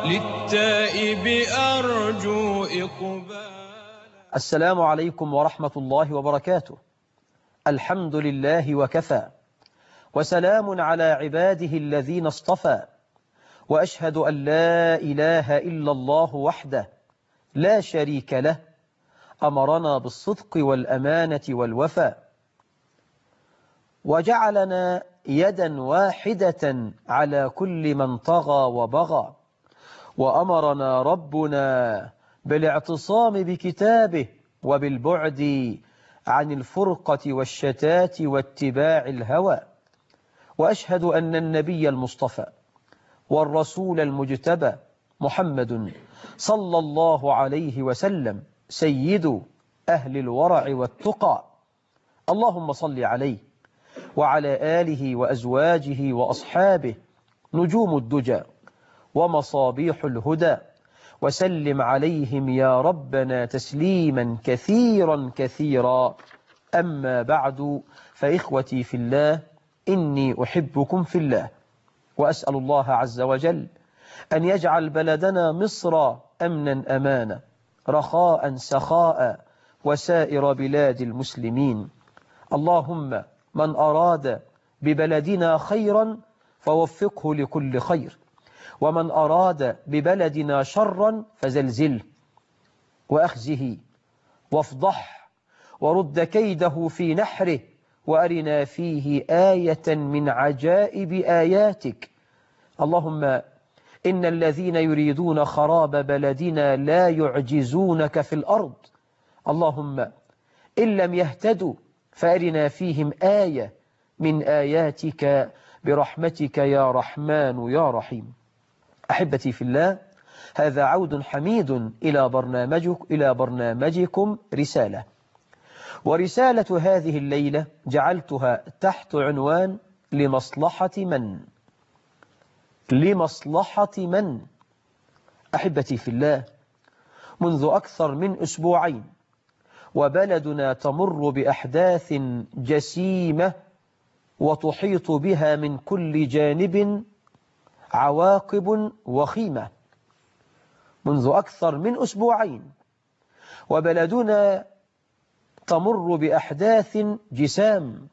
للتائب أرجو إقبالا السلام عليكم ورحمة الله وبركاته الحمد لله وكفى وسلام على عباده الذين اصطفى وأشهد أن لا إله إلا الله وحده لا شريك له أمرنا بالصدق والأمانة والوفاء وجعلنا يدا واحدة على كل من طغى وبغى وأمرنا ربنا بالاعتصام بكتابه وبالبعد عن الفرقة والشتات واتباع الهوى وأشهد أن النبي المصطفى والرسول المجتبى محمد صلى الله عليه وسلم سيد أهل الورع والتقى اللهم صل عليه وعلى آله وأزواجه وأصحابه نجوم الدجى ومصابيح الهدى وسلم عليهم يا ربنا تسليما كثيرا كثيرا أما بعد فإخوتي في الله إني أحبكم في الله وأسأل الله عز وجل أن يجعل بلدنا مصر أمنا أمانا رخاء سخاء وسائر بلاد المسلمين اللهم من أراد ببلدنا خيرا فوفقه لكل خير ومن أراد ببلدنا شرا فزلزله وأخزه وافضح ورد كيده في نحره وأرنا فيه آية من عجائب آياتك اللهم إن الذين يريدون خراب بلدنا لا يعجزونك في الأرض اللهم إن لم يهتدوا فأرنا فيهم آية من آياتك برحمتك يا رحمن يا رحيم أحبتي في الله هذا عود حميد إلى برنامجك إلى برنامجكم رسالة ورسالة هذه الليلة جعلتها تحت عنوان لمصلحة من لمصلحة من أحبتي في الله منذ أكثر من أسبوعين وبلدنا تمر بأحداث جسيمة وتحيط بها من كل جانب عواقب وخيمة منذ أكثر من أسبوعين وبلدنا تمر بأحداث جسام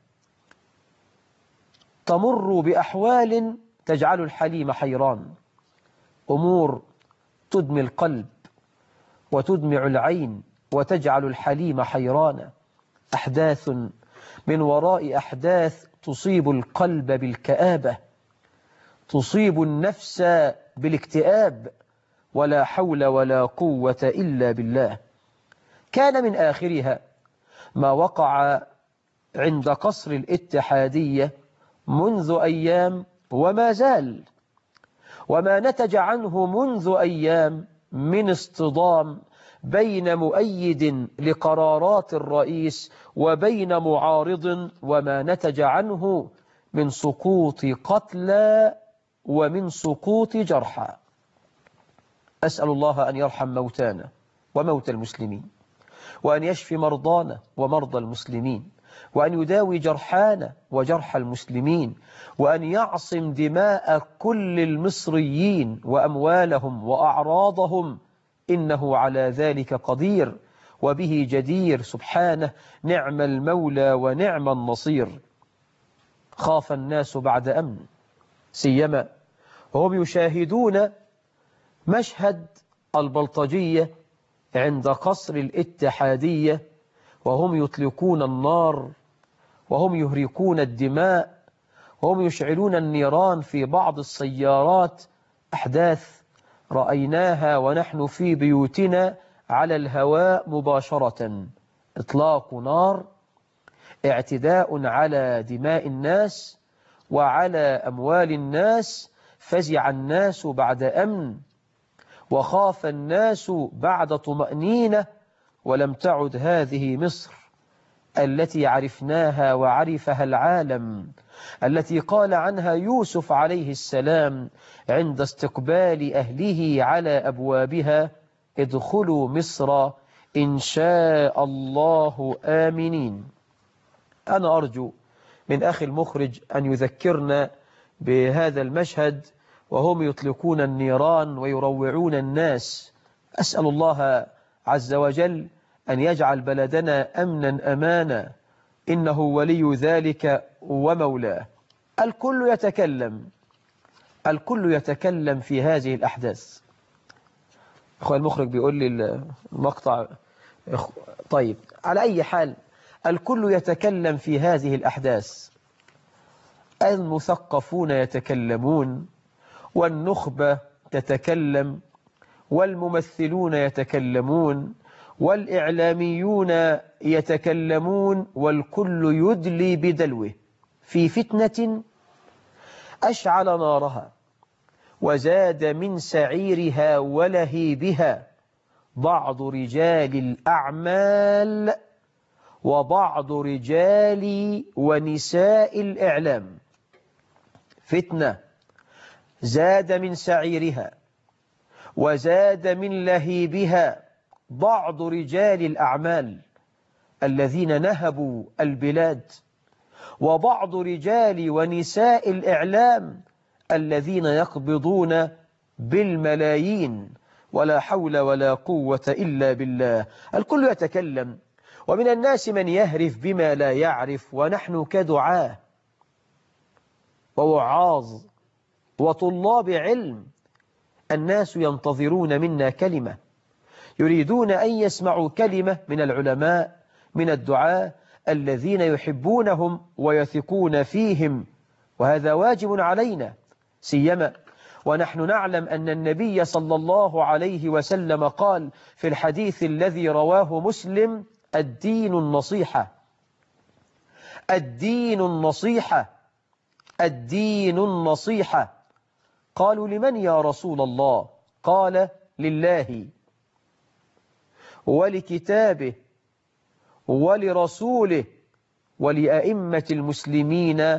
تمر بأحوال تجعل الحليم حيران أمور تدمي القلب وتدمع العين وتجعل الحليم حيرانا أحداث من وراء أحداث تصيب القلب بالكآبة تصيب النفس بالاكتئاب ولا حول ولا قوة إلا بالله كان من آخرها ما وقع عند قصر الاتحادية منذ أيام وما زال وما نتج عنه منذ أيام من اصطدام بين مؤيد لقرارات الرئيس وبين معارض وما نتج عنه من سقوط قتلى ومن سقوط جرحى أسأل الله أن يرحم موتانا وموتى المسلمين وأن يشفي مرضانا ومرضى المسلمين وأن يداوي جرحانا وجرح المسلمين وأن يعصم دماء كل المصريين وأموالهم وأعراضهم إنه على ذلك قدير وبه جدير سبحانه نعم المولى ونعم النصير خاف الناس بعد أمن سيما وهم يشاهدون مشهد البلطجية عند قصر الاتحادية وهم يطلقون النار وهم يهرقون الدماء وهم يشعلون النيران في بعض السيارات أحداث رأيناها ونحن في بيوتنا على الهواء مباشرة إطلاق نار اعتداء على دماء الناس وعلى أموال الناس فزع الناس بعد أمن وخاف الناس بعد طمأنينة ولم تعد هذه مصر التي عرفناها وعرفها العالم التي قال عنها يوسف عليه السلام عند استقبال أهله على أبوابها ادخلوا مصر إن شاء الله آمنين أنا أرجو من أخي المخرج أن يذكرنا بهذا المشهد وهم يطلقون النيران ويروعون الناس أسأل الله عز وجل أن يجعل بلدنا أمنا أمانا إنه ولي ذلك ومولاه الكل يتكلم الكل يتكلم في هذه الأحداث أخوة المخرج بيقول لي المقطع طيب على أي حال الكل يتكلم في هذه الأحداث المثقفون يتكلمون والنخبة تتكلم والممثلون يتكلمون والإعلاميون يتكلمون والكل يدلي بدلوه في فتنة أشعل نارها وزاد من سعيرها ولهيبها بعض رجال الأعمال وبعض رجال ونساء الإعلام فتنة زاد من سعيرها وزاد من لهيبها بعض رجال الأعمال الذين نهبوا البلاد وبعض رجال ونساء الإعلام الذين يقبضون بالملايين ولا حول ولا قوة إلا بالله الكل يتكلم ومن الناس من يهرف بما لا يعرف ونحن كدعاه ووعاظ وطلاب علم الناس ينتظرون منا كلمة يريدون أن يسمعوا كلمة من العلماء من الدعاء الذين يحبونهم ويثقون فيهم وهذا واجب علينا سيما ونحن نعلم أن النبي صلى الله عليه وسلم قال في الحديث الذي رواه مسلم الدين النصيحة الدين النصيحة الدين النصيحة قالوا لمن يا رسول الله قال لله ولكتابه ولرسوله ولأئمة المسلمين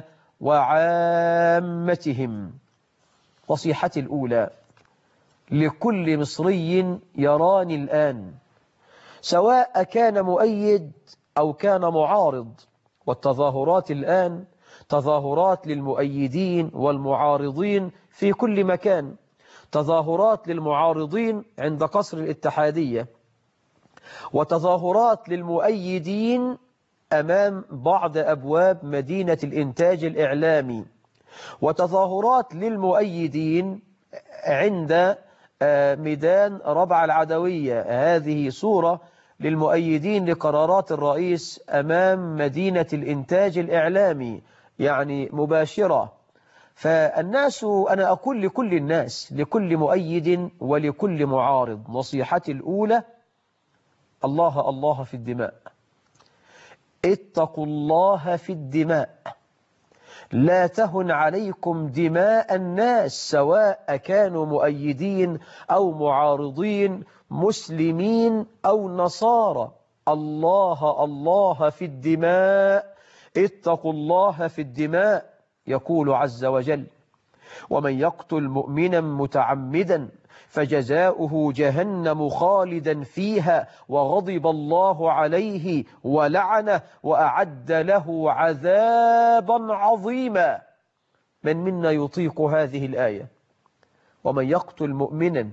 وعامتهم نصيحتي الأولى لكل مصري يراني الآن سواء كان مؤيد أو كان معارض والتظاهرات الآن تظاهرات للمؤيدين والمعارضين في كل مكان تظاهرات للمعارضين عند قصر الاتحادية وتظاهرات للمؤيدين أمام بعض أبواب مدينة الإنتاج الإعلامي وتظاهرات للمؤيدين عند ميدان ربع العدوية هذه صورة للمؤيدين لقرارات الرئيس أمام مدينة الإنتاج الإعلامي يعني مباشرة فالناس أنا أقول لكل الناس لكل مؤيد ولكل معارض نصيحتي الأولى الله الله في الدماء اتقوا الله في الدماء لا تهن عليكم دماء الناس سواء كانوا مؤيدين أو معارضين مسلمين أو نصارى الله الله في الدماء اتقوا الله في الدماء يقول عز وجل ومن يقتل مؤمنا متعمدا فجزاؤه جهنم خالدا فيها وغضب الله عليه ولعنه وأعد له عذابا عظيما من منا يطيق هذه الآية ومن يقتل مؤمنا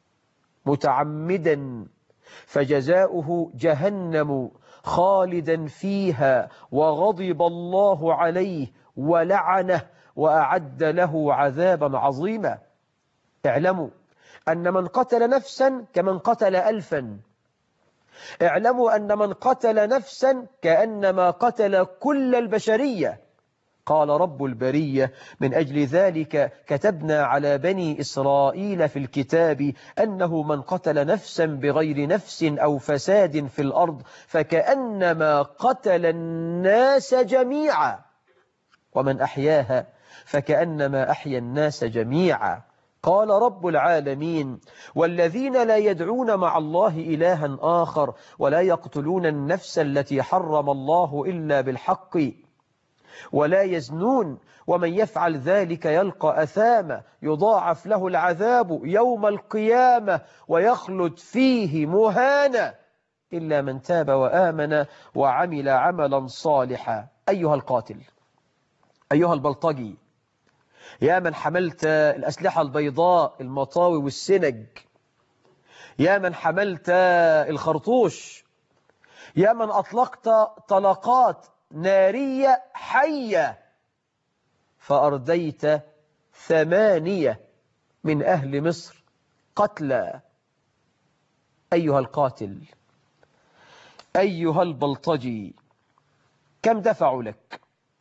متعمدا فجزاؤه جهنم خالدا فيها وغضب الله عليه ولعنه وأعد له عذابا عظيما اعلموا أن من قتل نفسا كمن قتل ألفا اعلموا أن من قتل نفسا كأنما قتل كل البشرية قال رب البرية من أجل ذلك كتبنا على بني إسرائيل في الكتاب أنه من قتل نفسا بغير نفس أو فساد في الأرض فكأنما قتل الناس جميعا ومن أحياها فكأنما أحيا الناس جميعا قال رب العالمين والذين لا يدعون مع الله إلها آخر ولا يقتلون النفس التي حرم الله إلا بالحق ولا يزنون ومن يفعل ذلك يلقى أثاما يضاعف له العذاب يوم القيامة ويخلد فيه مهانا إلا من تاب وآمن وعمل عملا صالحا أيها القاتل أيها البلطجي يا من حملت الأسلحة البيضاء المطاوي والسنج يا من حملت الخرطوش يا من أطلقت طلقات نارية حية فأرديت ثمانية من أهل مصر قتلى أيها القاتل أيها البلطجي كم دفعوا لك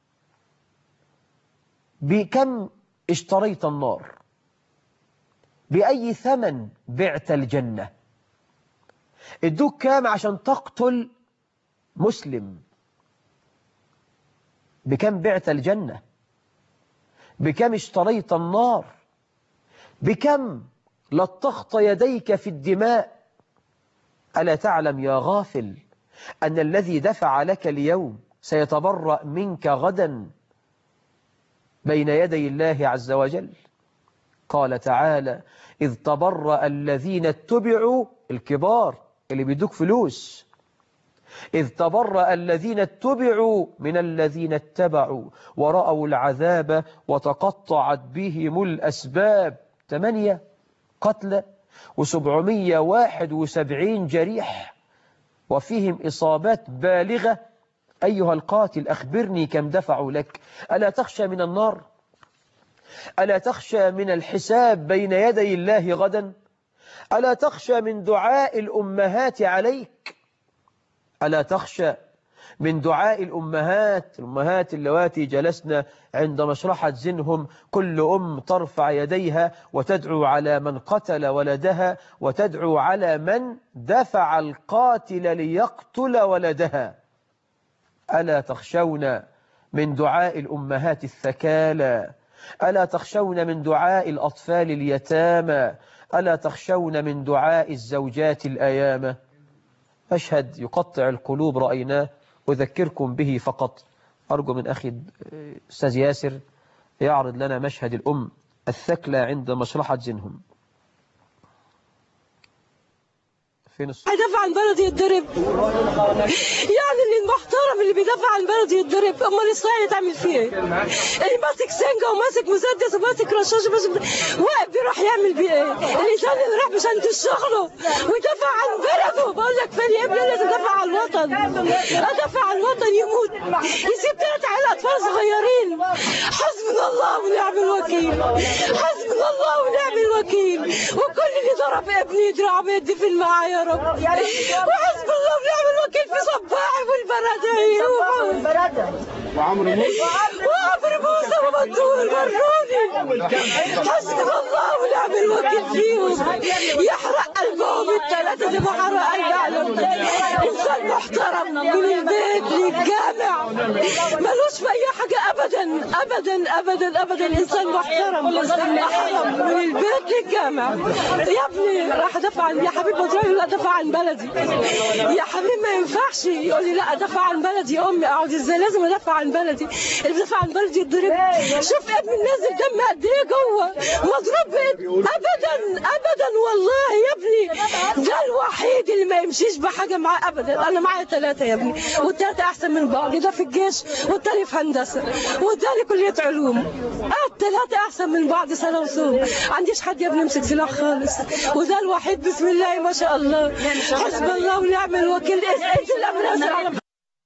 بكم اشتريت النار بأي ثمن بعت الجنة ادوك كام عشان تقتل مسلم بكم بعت الجنة بكم اشتريت النار بكم لطخت يديك في الدماء ألا تعلم يا غافل أن الذي دفع لك اليوم سيتبرأ منك غدا بين يدي الله عز وجل قال تعالى إذ تبرأ الذين اتبعوا الكبار اللي بيدوك فلوس إذ تبرأ الذين اتبعوا من الذين اتبعوا ورأوا العذاب وتقطعت بهم الأسباب ثمانية قتل وسبعمية واحد وسبعين جريح وفيهم إصابات بالغة أيها القاتل أخبرني كم دفعوا لك ألا تخشى من النار ألا تخشى من الحساب بين يدي الله غدا ألا تخشى من دعاء الأمهات عليك ألا تخشى من دعاء الأمهات الأمهات اللواتي جلسنا عند مشرحة زنهم كل أم ترفع يديها وتدعو على من قتل ولدها وتدعو على من دفع القاتل ليقتل ولدها ألا تخشون من دعاء الأمهات الثكالى ألا تخشون من دعاء الأطفال اليتامى ألا تخشون من دعاء الزوجات الأيامة مشهد يقطع القلوب رأيناه أذكركم به فقط أرجو من أخي أستاذ ياسر يعرض لنا مشهد الأم الثكلى عند مشرحة زنهم فين الصوت؟ هيدافع عن بلدي يتضرب يعني اللي المحترم اللي بيدافع عن بلدي يتضرب امال اسرائيل تعمل فيه ايه؟ اللي ماسك سنجه وماسك مسدس وماسك رشاش وماسك واقف بيروح يعمل بيه ايه؟ الانسان اللي راح مش عند شغله ويدافع عن بلده بقول لك فين يا ابني لازم ادافع عن الوطن ادافع عن الوطن يموت يسيب ثلاث عيال اطفال صغيرين حسبنا الله ونعم الوكيل حسبنا الله ونعم الوكيل وكل اللي ضرب ابني يدرع بيدفن معاه يا رب وحسب الله ونعم الوكيل في صباحي والبرادعي وعمرو موسى وعمرو موسى ومدور مروني حسب الله ونعم الوكيل فيهم يحرق قلبهم الثلاثة زي ما حرق قلبي على إنسان محترم من البيت للجامع ملوش في أي حاجة أبدا أبدا أبدا أبدا إنسان محترم محترم من البيت للجامع يا ابني راح أدافع عن يا حبيب مدري لا أدافع عن بلدي يا حبيبي ما ينفعش يقول لي لا أدافع عن بلدي يا أمي أقعد إزاي لازم أدافع عن بلدي اللي بيدافع عن بلدي يتضرب شوف ابني نازل دم قد إيه جوه مضروب بإيد. أبدا أبدا والله يا ابني ده الوحيد اللي ما يمشيش بحاجة معاه أبدا أنا معايا ثلاثة يا ابني والثلاثة أحسن من بعض ده في الجيش والتاني في هندسة والتاني كلية علوم آه الثلاثة أحسن من بعض سنة وصوم عنديش حد يا ابني يمسك سلاح خالص وده الوحيد بسم الله ما شاء الله حسب الله ونعم الوكيل انت الأمر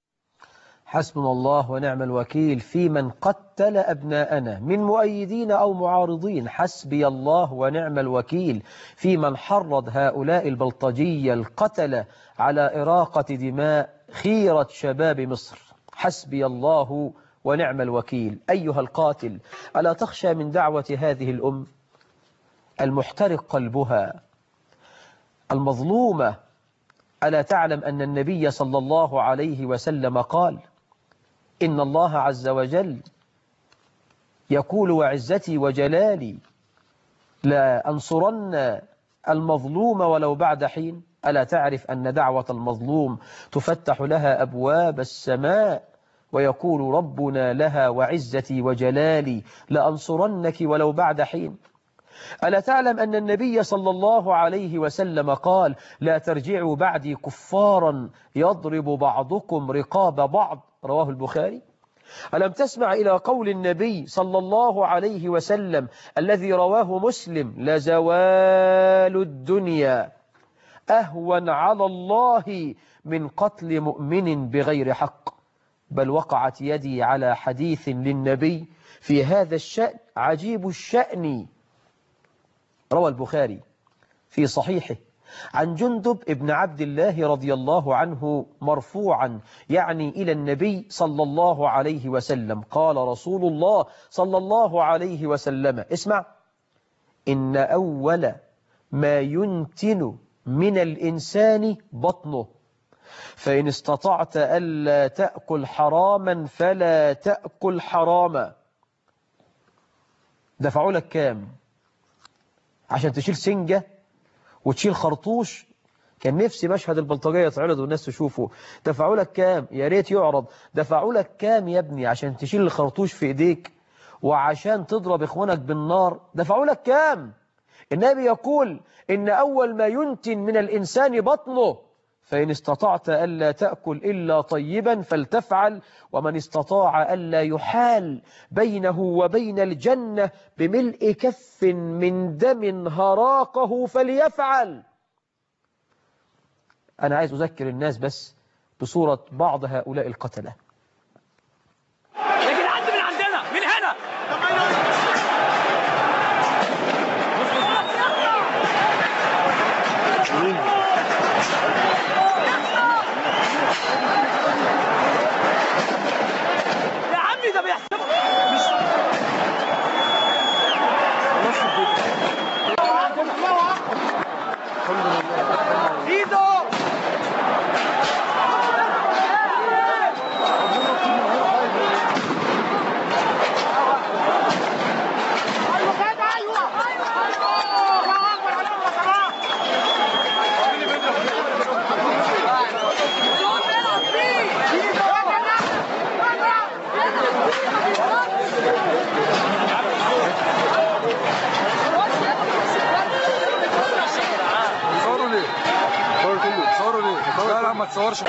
حسبنا الله ونعم الوكيل في من قتل أبناءنا من مؤيدين أو معارضين حسبي الله ونعم الوكيل في من حرض هؤلاء البلطجية القتل على إراقة دماء خيرة شباب مصر حسبي الله ونعم الوكيل أيها القاتل ألا تخشى من دعوة هذه الأم المحترق قلبها المظلومة ألا تعلم أن النبي صلى الله عليه وسلم قال إن الله عز وجل يقول وعزتي وجلالي لا أنصرن المظلوم ولو بعد حين ألا تعرف أن دعوة المظلوم تفتح لها أبواب السماء ويقول ربنا لها وعزتي وجلالي لأنصرنك ولو بعد حين ألا تعلم أن النبي صلى الله عليه وسلم قال لا ترجعوا بعدي كفارا يضرب بعضكم رقاب بعض رواه البخاري ألم تسمع إلى قول النبي صلى الله عليه وسلم الذي رواه مسلم لزوال الدنيا أهون على الله من قتل مؤمن بغير حق بل وقعت يدي على حديث للنبي في هذا الشأن عجيب الشأن روى البخاري في صحيحه عن جندب ابن عبد الله رضي الله عنه مرفوعا يعني إلى النبي صلى الله عليه وسلم قال رسول الله صلى الله عليه وسلم اسمع إن أول ما ينتن من الإنسان بطنه فإن استطعت ألا تأكل حراما فلا تأكل حراما دفعوا لك كام عشان تشيل سنجة وتشيل خرطوش كان نفسي مشهد البلطجية يتعرض والناس تشوفه دفعوا لك كام يا ريت يعرض دفعوا لك كام يا ابني عشان تشيل الخرطوش في ايديك وعشان تضرب اخوانك بالنار دفعوا لك كام النبي يقول إن أول ما ينتن من الإنسان بطنه فإن استطعت ألا تأكل إلا طيبا فلتفعل ومن استطاع ألا يحال بينه وبين الجنة بملء كف من دم هراقه فليفعل أنا عايز أذكر الناس بس بصورة بعض هؤلاء القتلة لكن عد من عندنا من هنا يا عمي ده بيحسب ايده تصوروا ليه؟ تصور كله تصوروا ليه؟ لا لا ما تصورش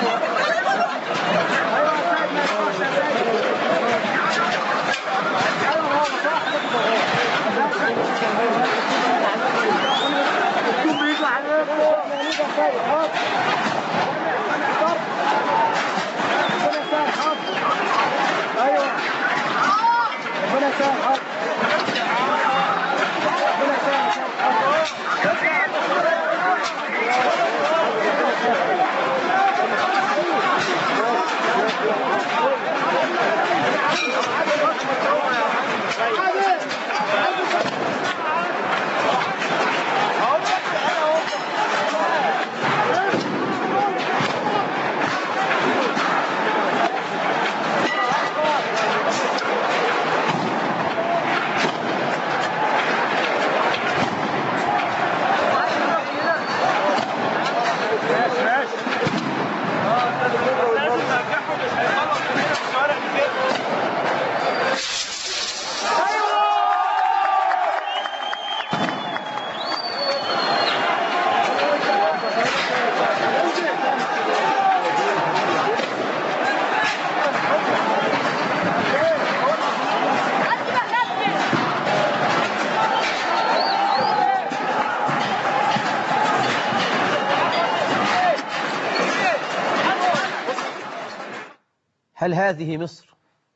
هل هذه مصر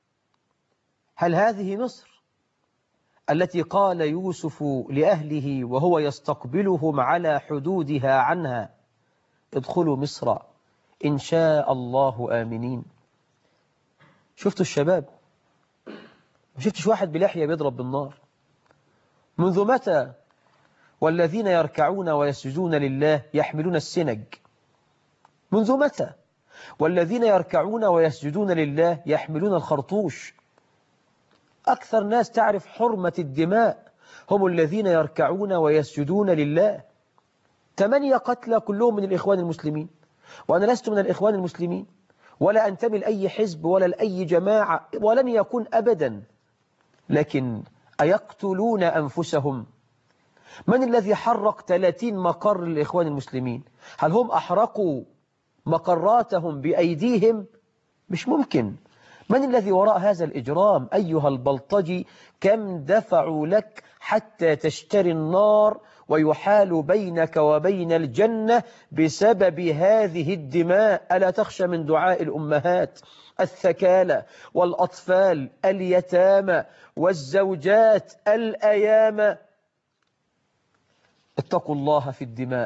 هل هذه مصر التي قال يوسف لأهله وهو يستقبلهم على حدودها عنها ادخلوا مصر إن شاء الله آمنين شفتوا الشباب ما شفتش واحد بلحية بيضرب بالنار منذ متى والذين يركعون ويسجدون لله يحملون السنج منذ متى والذين يركعون ويسجدون لله يحملون الخرطوش أكثر ناس تعرف حرمة الدماء هم الذين يركعون ويسجدون لله ثمانية قتلى كلهم من الإخوان المسلمين وأنا لست من الإخوان المسلمين ولا أنتمي لأي حزب ولا لأي جماعة ولن يكون أبدا لكن أيقتلون أنفسهم من الذي حرق 30 مقر للإخوان المسلمين هل هم أحرقوا مقراتهم بأيديهم مش ممكن من الذي وراء هذا الإجرام أيها البلطجي كم دفعوا لك حتى تشتري النار ويحال بينك وبين الجنة بسبب هذه الدماء ألا تخشى من دعاء الأمهات الثكالى والأطفال اليتامى والزوجات الأيام اتقوا الله في الدماء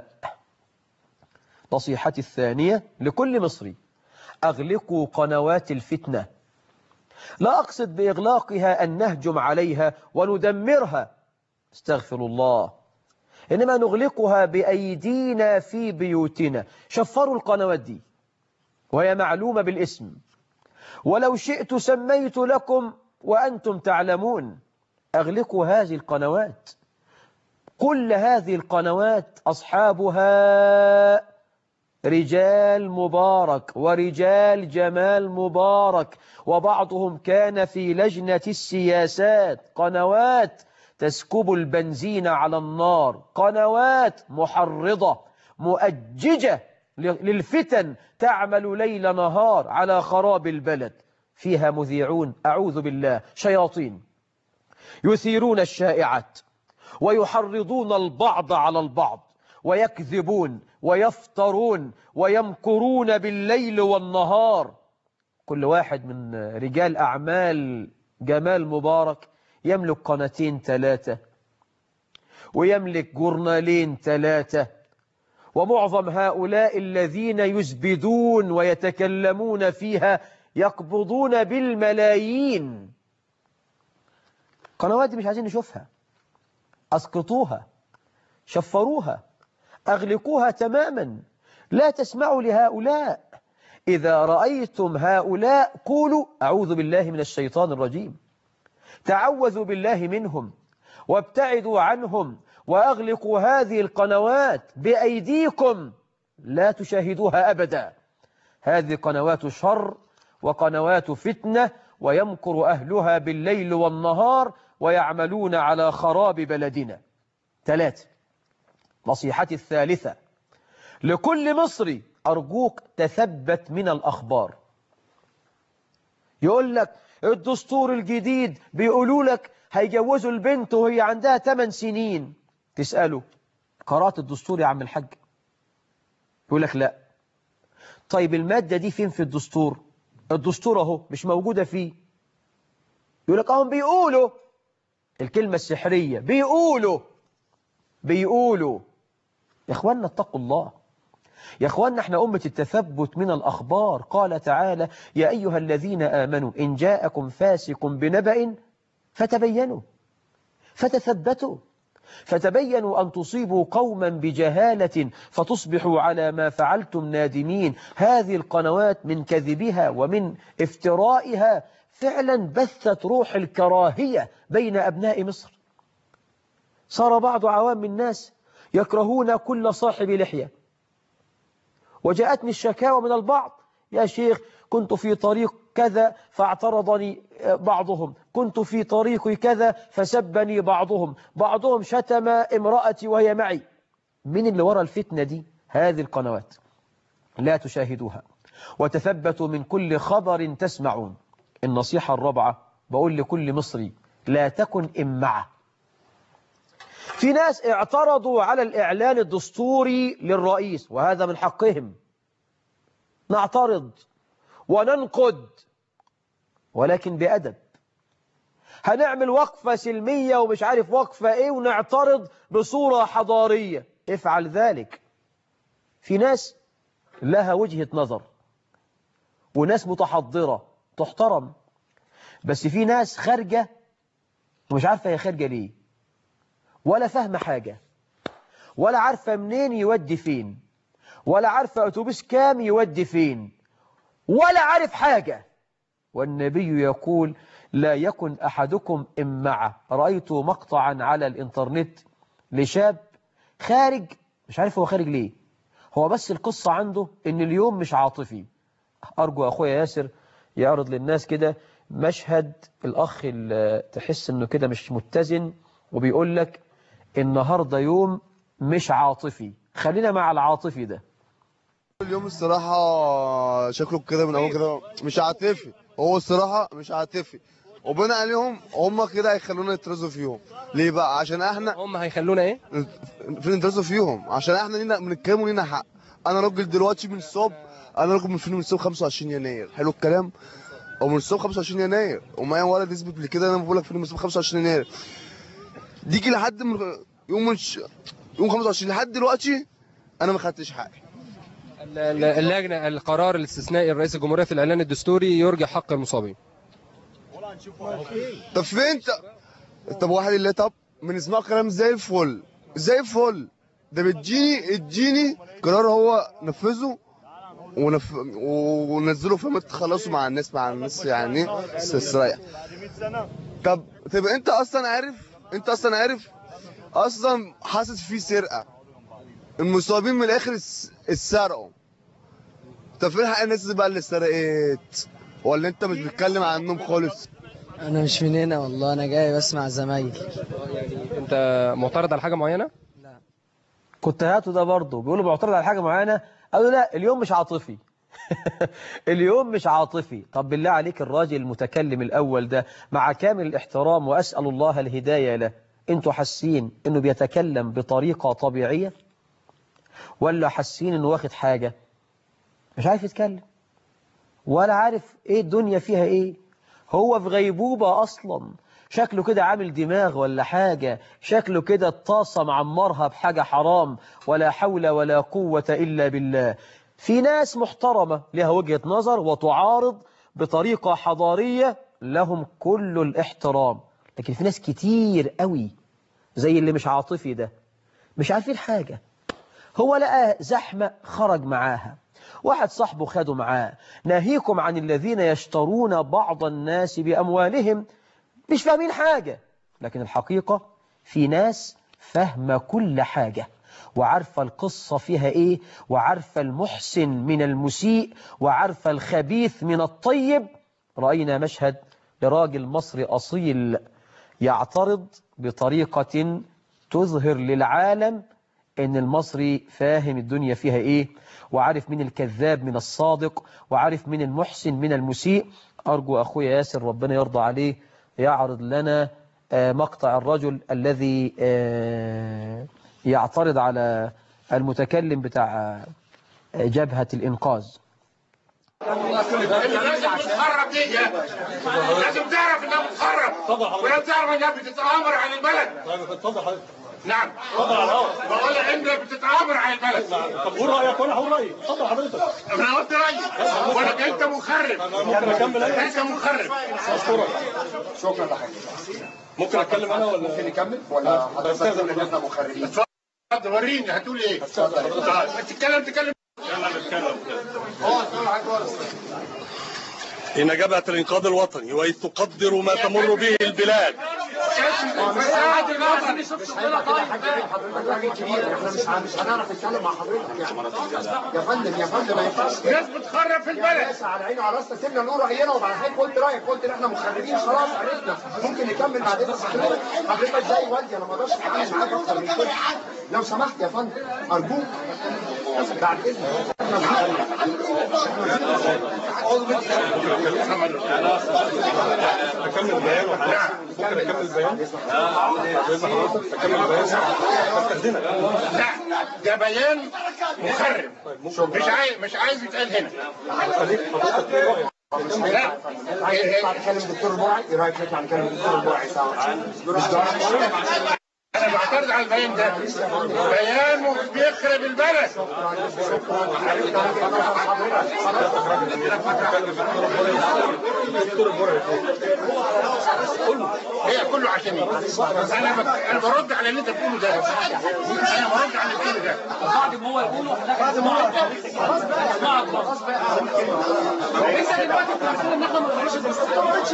نصيحتي الثانية لكل مصري أغلقوا قنوات الفتنة لا أقصد بإغلاقها أن نهجم عليها وندمرها استغفر الله إنما نغلقها بأيدينا في بيوتنا شفروا القنوات دي وهي معلومة بالاسم ولو شئت سميت لكم وأنتم تعلمون أغلقوا هذه القنوات كل هذه القنوات أصحابها رجال مبارك ورجال جمال مبارك وبعضهم كان في لجنة السياسات قنوات تسكب البنزين على النار قنوات محرضة مؤججة للفتن تعمل ليل نهار على خراب البلد فيها مذيعون أعوذ بالله شياطين يثيرون الشائعات ويحرضون البعض على البعض ويكذبون ويفترون ويمكرون بالليل والنهار كل واحد من رجال أعمال جمال مبارك يملك قناتين ثلاثة ويملك جورنالين ثلاثة ومعظم هؤلاء الذين يزبدون ويتكلمون فيها يقبضون بالملايين قنوات دي مش عايزين نشوفها أسقطوها شفروها أغلقوها تماما لا تسمعوا لهؤلاء إذا رأيتم هؤلاء قولوا أعوذ بالله من الشيطان الرجيم تعوذوا بالله منهم وابتعدوا عنهم وأغلقوا هذه القنوات بأيديكم لا تشاهدوها أبدا هذه قنوات شر وقنوات فتنة ويمكر أهلها بالليل والنهار ويعملون على خراب بلدنا ثلاثة نصيحتي الثالثة لكل مصري أرجوك تثبت من الأخبار يقول لك الدستور الجديد بيقولوا لك هيجوزوا البنت وهي عندها 8 سنين تسأله قرأت الدستور يا عم الحاج يقول لك لا طيب المادة دي فين في الدستور الدستور اهو مش موجودة فيه يقول لك اهم بيقولوا الكلمة السحرية بيقولوا بيقولوا يا اخوانا اتقوا الله يا اخوانا احنا أمة التثبت من الأخبار قال تعالى يا أيها الذين آمنوا إن جاءكم فاسق بنبأ فتبينوا فتثبتوا فتبينوا أن تصيبوا قوما بجهالة فتصبحوا على ما فعلتم نادمين هذه القنوات من كذبها ومن افترائها فعلا بثت روح الكراهية بين أبناء مصر صار بعض عوام الناس يكرهون كل صاحب لحية وجاءتني الشكاوى من البعض يا شيخ كنت في طريق كذا فاعترضني بعضهم كنت في طريق كذا فسبني بعضهم بعضهم شتم امرأتي وهي معي من اللي وراء الفتنة دي هذه القنوات لا تشاهدوها وتثبتوا من كل خبر تسمعون النصيحة الرابعة بقول لكل مصري لا تكن إمعة في ناس اعترضوا على الإعلان الدستوري للرئيس وهذا من حقهم نعترض وننقد ولكن بأدب هنعمل وقفة سلمية ومش عارف وقفة ايه ونعترض بصورة حضارية افعل ذلك في ناس لها وجهة نظر وناس متحضرة تحترم بس في ناس خارجة ومش عارفة هي خارجة ليه ولا فاهمة حاجة ولا عارفة منين يودي فين ولا عارفة أتوبيس كام يودي فين ولا عارف حاجة والنبي يقول لا يكن أحدكم إمعة رأيت مقطعا على الإنترنت لشاب خارج مش عارف هو خارج ليه هو بس القصة عنده إن اليوم مش عاطفي أرجو أخويا ياسر يعرض للناس كده مشهد الأخ اللي تحس إنه كده مش متزن وبيقول لك النهاردة يوم مش عاطفي خلينا مع العاطفي ده اليوم الصراحة شكله كده من أول كده مش عاطفي هو الصراحه مش عاطفي وبناء عليهم هم كده هيخلونا نترزوا فيهم ليه بقى عشان احنا هم هيخلونا ايه فين نترزوا فيهم عشان احنا لينا بنتكلم ولينا حق انا راجل دلوقتي من الصبح انا راجل من فين من الصبح 25 يناير حلو الكلام او من الصبح 25 يناير ومعايا ولد يثبت لي كده انا بقول لك فين من الصبح 25 يناير ديجي لحد من يوم الش... يوم 25 لحد دلوقتي انا ما خدتش حقي ال- ال- اللجنه القرار الاستثنائي الرئيس الجمهوريه في الاعلان الدستوري يرجع حق المصابين طب فين انت طب واحد اللي طب بنسمع كلام زي الفل زي الفل ده بتجيني اديني قرار هو نفذه ونف... ونزله فما تخلصوا مع الناس مع الناس يعني استريح طب طب انت اصلا عارف انت اصلا عارف اصلا حاسس في سرقه المصابين من الاخر اتس- اتسرقوا طب فين حق الناس بقى اللي سرقت ولا انت مش بتتكلم عنهم خالص انا مش من هنا والله انا جاي بسمع زمايلي انت معترض على حاجه معينه كنت هاته ده برضه بيقولوا معترض على حاجة معينة قالوا لا اليوم مش عاطفي اليوم مش عاطفي طب بالله عليك الراجل المتكلم الأول ده مع كامل الاحترام وأسأل الله الهداية له انتوا حاسين انه بيتكلم بطريقة طبيعية ولا حاسين انه واخد حاجة مش عارف يتكلم ولا عارف ايه الدنيا فيها ايه هو في غيبوبة اصلا شكله كده عامل دماغ ولا حاجة شكله كده الطاسة معمرها بحاجة حرام ولا حول ولا قوة إلا بالله في ناس محترمة لها وجهة نظر وتعارض بطريقة حضارية لهم كل الاحترام لكن في ناس كتير قوي زي اللي مش عاطفي ده مش عارفين حاجة هو لقى زحمة خرج معاها واحد صاحبه خده معاه ناهيكم عن الذين يشترون بعض الناس بأموالهم مش فاهمين حاجة لكن الحقيقة في ناس فاهمة كل حاجة وعارفة القصة فيها ايه وعارفة المحسن من المسيء وعارفة الخبيث من الطيب رأينا مشهد لراجل مصري أصيل يعترض بطريقة تظهر للعالم ان المصري فاهم الدنيا فيها ايه وعارف من الكذاب من الصادق وعارف من المحسن من المسيء ارجو اخويا ياسر ربنا يرضى عليه يعرض لنا آه، مقطع الرجل الذي آه، يعترض على المتكلم بتاع آه، جبهة الإنقاذ لازم تتخرب دي لازم تعرف انها بتخرب ولازم تعرف انها بتتآمر على البلد نعم بقول لك انت بتتآمر على البلد طب قول رايك وانا هقول رايي اتفضل حضرتك انا قلت رايي بقول لك انت مخرب ممكن اكمل انا انت مخرب ممكن اتكلم انا ولا ممكن نكمل ولا حضرتك ان احنا مخربين اتفضل وريني هتقول ايه آه، تتكلم تتكلم إن جبهة الإنقاذ الوطني وإذ تقدر ما تمر به البلاد مساعد الوطني يا فندم يا فندم ما ينفعش ناس بتخرب في البلد بس على عيني وعلى راسنا سيبنا نقول راينا وبعد حضرتك قلت رايك قلت ان احنا مخربين خلاص عرفنا ممكن نكمل بعدين بس حضرتك حضرتك زي والدي انا ما اقدرش اتعامل معاك اكتر من كده لو سمحت يا فندم ارجوك بعد اذنك اكمل بيان ممكن اكمل بيان اكمل بيان استاذنك لا ده بيان مخرب مش عايز مش عايز يتقال هنا لا نطلع نكلم الدكتور البرعي ايه رايك نطلع نكلم الدكتور البرعي سوا مش انا بعترض على البيان ده بيان م- بيخرب البلد هي كله عشان انا ب... انا برد على اللي انت بتقوله ده انا برد على اللي بتقوله ده بعد ما هو يقوله حضرتك اسمعك خلاص لسه دلوقتي احنا عارفين ان احنا ما نقدرش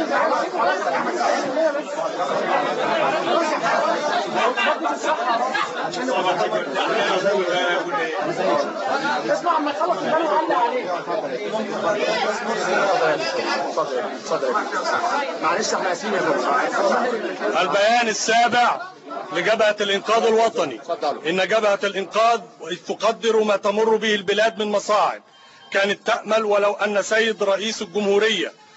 اسمع اما يخلص البلد علق عليه معلش احنا اسفين يا فندم البيان السابع لجبهة الإنقاذ الوطني إن جبهة الإنقاذ وإذ تقدر ما تمر به البلاد من مصاعب كانت تأمل ولو أن سيد رئيس الجمهورية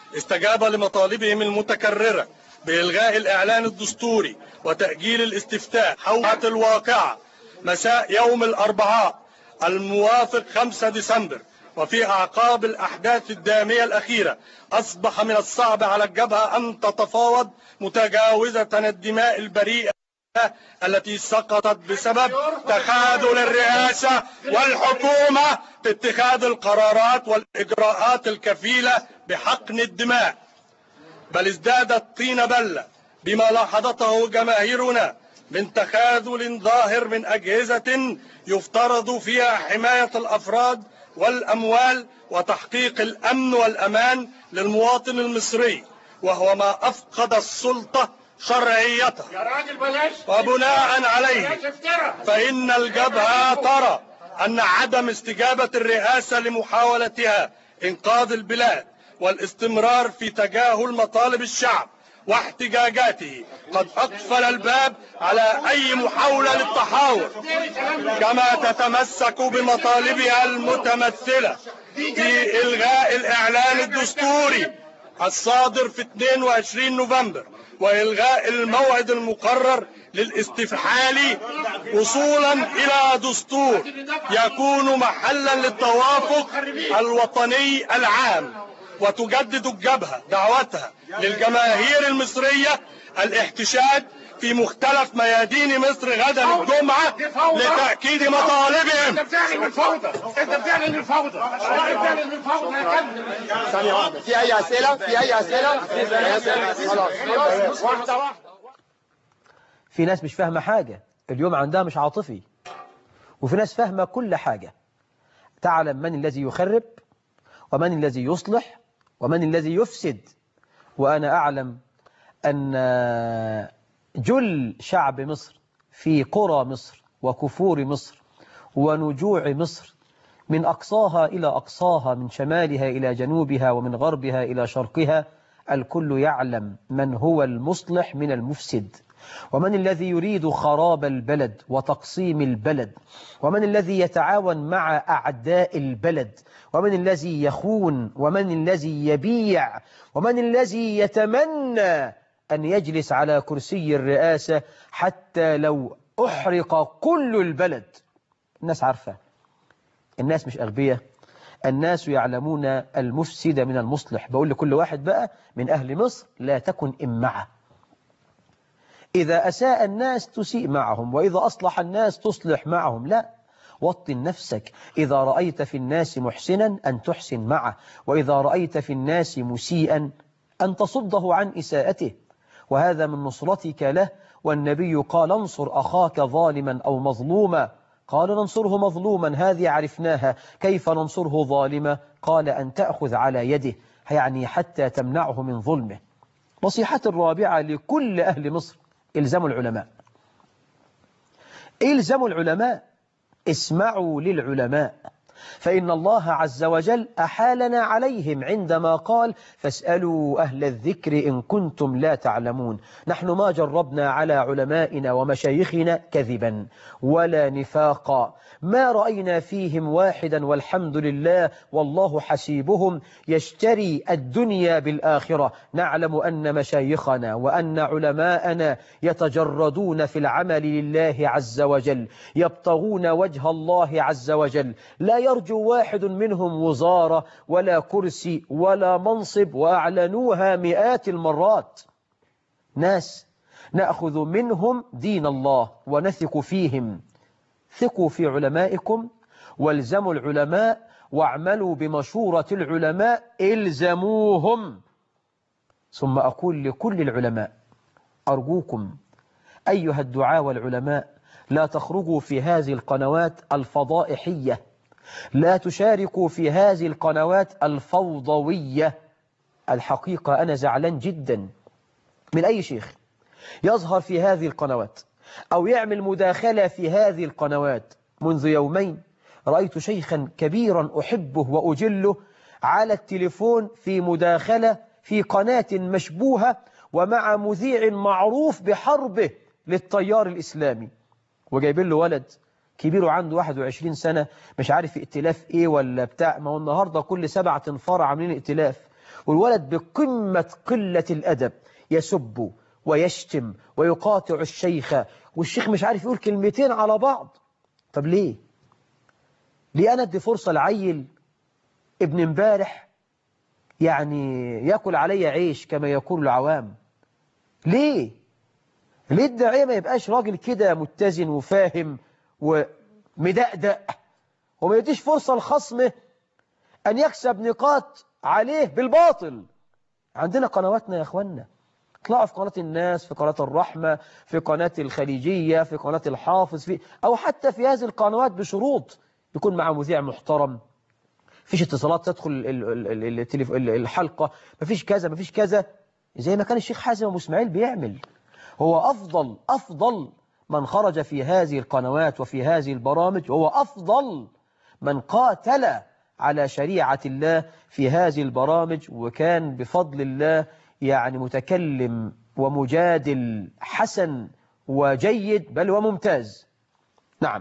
استجاب لمطالبهم المتكررة بإلغاء الإعلان الدستوري وتأجيل الاستفتاء حول الواقعة مساء يوم الأربعاء الموافق 5 ديسمبر وفي أعقاب الأحداث الدامية الأخيرة أصبح من الصعب على الجبهة أن تتفاوض متجاوزة الدماء البريئة التي سقطت بسبب تخاذل الرئاسة والحكومة في اتخاذ القرارات والإجراءات الكفيلة بحقن الدماء بل ازدادت طين بلة بما لاحظته جماهيرنا من تخاذل ظاهر من أجهزة يفترض فيها حماية الأفراد والأموال وتحقيق الأمن والأمان للمواطن المصري وهو ما أفقد السلطة شرعيتها يا راجل بلاش وبناء عليه بلاش افترى فإن الجبهة ترى أن عدم استجابة الرئاسة لمحاولتها إنقاذ البلاد والاستمرار في تجاهل مطالب الشعب واحتجاجاته قد أقفل الباب على أي محاولة للتحاور كما تتمسك بمطالبها المتمثلة في إلغاء الإعلان الدستوري الصادر في 22 نوفمبر وإلغاء الموعد المقرر للاستفحال وصولا إلى دستور يكون محلا للتوافق الوطني العام وتجدد الجبهة دعوتها للجماهير المصرية الاحتشاد في مختلف ميادين مصر غدا الجمعة لتأكيد مطالبهم انت بتعلن الفوضى انت بتعلن الفوضى انت بتعلن الفوضى يا كلب ثانية واحدة في أي أسئلة؟ في أي أسئلة؟ خلاص واحدة واحدة في ناس مش فاهمة حاجة اليوم عندها مش عاطفي وفي ناس فاهمة كل حاجة تعلم من الذي يخرب ومن الذي يصلح ومن الذي يفسد وأنا أعلم أن جل شعب مصر في قرى مصر وكفور مصر ونجوع مصر من أقصاها إلى أقصاها من شمالها إلى جنوبها ومن غربها إلى شرقها الكل يعلم من هو المصلح من المفسد ومن الذي يريد خراب البلد وتقسيم البلد ومن الذي يتعاون مع أعداء البلد ومن الذي يخون ومن الذي يبيع ومن الذي يتمنى أن يجلس على كرسي الرئاسة حتى لو أحرق كل البلد الناس عارفة الناس مش أغبية الناس يعلمون المفسد من المصلح بقول لكل واحد بقى من أهل مصر لا تكن إمعة إذا أساء الناس تسيء معهم وإذا أصلح الناس تصلح معهم لا وطن نفسك إذا رأيت في الناس محسنا أن تحسن معه وإذا رأيت في الناس مسيئا أن تصده عن إساءته وهذا من نصرتك له والنبي قال انصر أخاك ظالما أو مظلوما قال ننصره مظلوما هذه عرفناها كيف ننصره ظالما قال أن تأخذ على يده يعني حتى تمنعه من ظلمه نصيحة الرابعة لكل أهل مصر إلزموا العلماء إلزموا العلماء اسمعوا للعلماء فإن الله عز وجل أحالنا عليهم عندما قال فاسألوا أهل الذكر إن كنتم لا تعلمون نحن ما جربنا على علمائنا ومشايخنا كذبا ولا نفاقا ما رأينا فيهم واحدا والحمد لله والله حسيبهم يشتري الدنيا بالآخرة نعلم أن مشايخنا وأن علماءنا يتجردون في العمل لله عز وجل يبتغون وجه الله عز وجل لا يرجو واحد منهم وزارة ولا كرسي ولا منصب وأعلنوها مئات المرات ناس نأخذ منهم دين الله ونثق فيهم ثقوا في علمائكم والزموا العلماء واعملوا بمشورة العلماء الزموهم ثم أقول لكل العلماء أرجوكم أيها الدعاء والعلماء لا تخرجوا في هذه القنوات الفضائحية لا تشاركوا في هذه القنوات الفوضوية الحقيقة أنا زعلان جدا من أي شيخ يظهر في هذه القنوات أو يعمل مداخلة في هذه القنوات منذ يومين رأيت شيخا كبيرا أحبه وأجله على التليفون في مداخلة في قناة مشبوهة ومع مذيع معروف بحربه للتيار الإسلامي وجايبين له ولد كبيره عنده 21 سنة مش عارف ائتلاف ايه ولا بتاع ما هو النهاردة كل سبعة انفار عاملين ائتلاف والولد بقمة قلة الأدب يسب ويشتم ويقاطع الشيخ والشيخ مش عارف يقول كلمتين على بعض طب ليه ليه أنا ادي فرصة لعيل ابن امبارح يعني ياكل علي عيش كما يقول العوام ليه ليه الداعية ما يبقاش راجل كده متزن وفاهم ومدقدق وما يديش فرصة لخصمه أن يكسب نقاط عليه بالباطل عندنا قنواتنا يا أخوانا اطلعوا في قناة الناس في قناة الرحمة في قناة الخليجية في قناة الحافظ في أو حتى في هذه القنوات بشروط يكون مع مذيع محترم فيش اتصالات تدخل ال- ال- ال- التليف- ال- الحلقة مفيش كذا مفيش كذا زي ما كان الشيخ حازم أبو اسماعيل بيعمل هو أفضل أفضل من خرج في هذه القنوات وفي هذه البرامج هو أفضل من قاتل على شريعة الله في هذه البرامج وكان بفضل الله يعني متكلم ومجادل حسن وجيد بل وممتاز نعم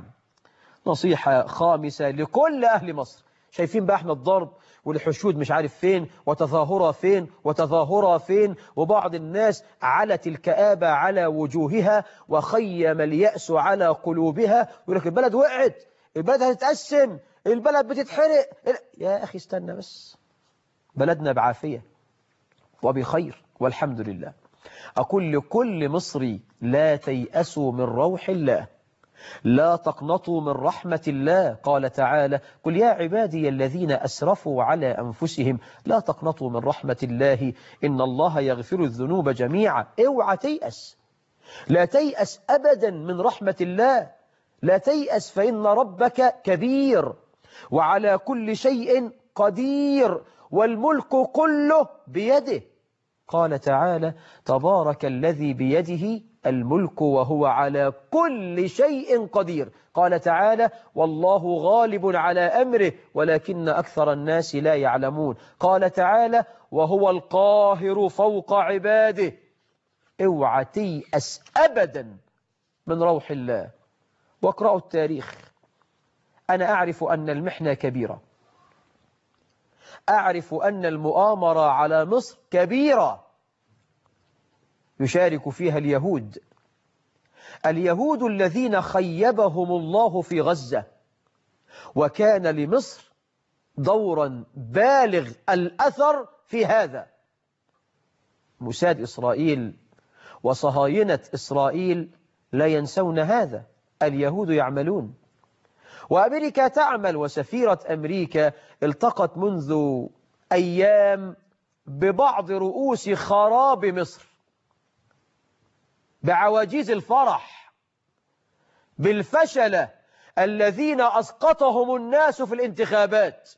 نصيحة خامسة لكل أهل مصر شايفين بقى احنا الضرب والحشود مش عارف فين وتظاهرة فين وتظاهرة فين وبعض الناس علت الكآبة على وجوهها وخيم اليأس على قلوبها يقول لك البلد وقعت البلد هتتقسم البلد بتتحرق يا أخي استنى بس بلدنا بعافية وبخير والحمد لله أقول لكل مصري لا تيأسوا من روح الله لا تقنطوا من رحمة الله قال تعالى قل يا عبادي الذين أسرفوا على أنفسهم لا تقنطوا من رحمة الله إن الله يغفر الذنوب جميعا اوعى تيأس لا تيأس أبدا من رحمة الله لا تيأس فإن ربك كبير وعلى كل شيء قدير والملك كله بيده قال تعالى تبارك الذي بيده الملك وهو على كل شيء قدير قال تعالى والله غالب على أمره ولكن أكثر الناس لا يعلمون قال تعالى وهو القاهر فوق عباده اوعى تيأس أبدا من روح الله واقرأوا التاريخ أنا أعرف أن المحنة كبيرة أعرف أن المؤامرة على مصر كبيرة يشارك فيها اليهود اليهود الذين خيبهم الله في غزة وكان لمصر دورا بالغ الأثر في هذا موساد إسرائيل وصهاينة إسرائيل لا ينسون هذا اليهود يعملون وأمريكا تعمل وسفيرة أمريكا التقت منذ أيام ببعض رؤوس خراب مصر بعواجيز الفرح بالفشل الذين أسقطهم الناس في الانتخابات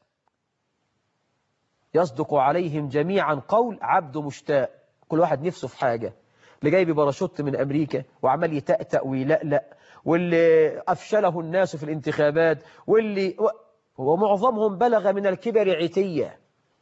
يصدق عليهم جميعا قول عبد مشتاق كل واحد نفسه في حاجة اللي جاي بباراشوت من أمريكا وعمال يتأتأ ويلألأ واللي أفشله الناس في الانتخابات واللي ومعظمهم بلغ من الكبر عتية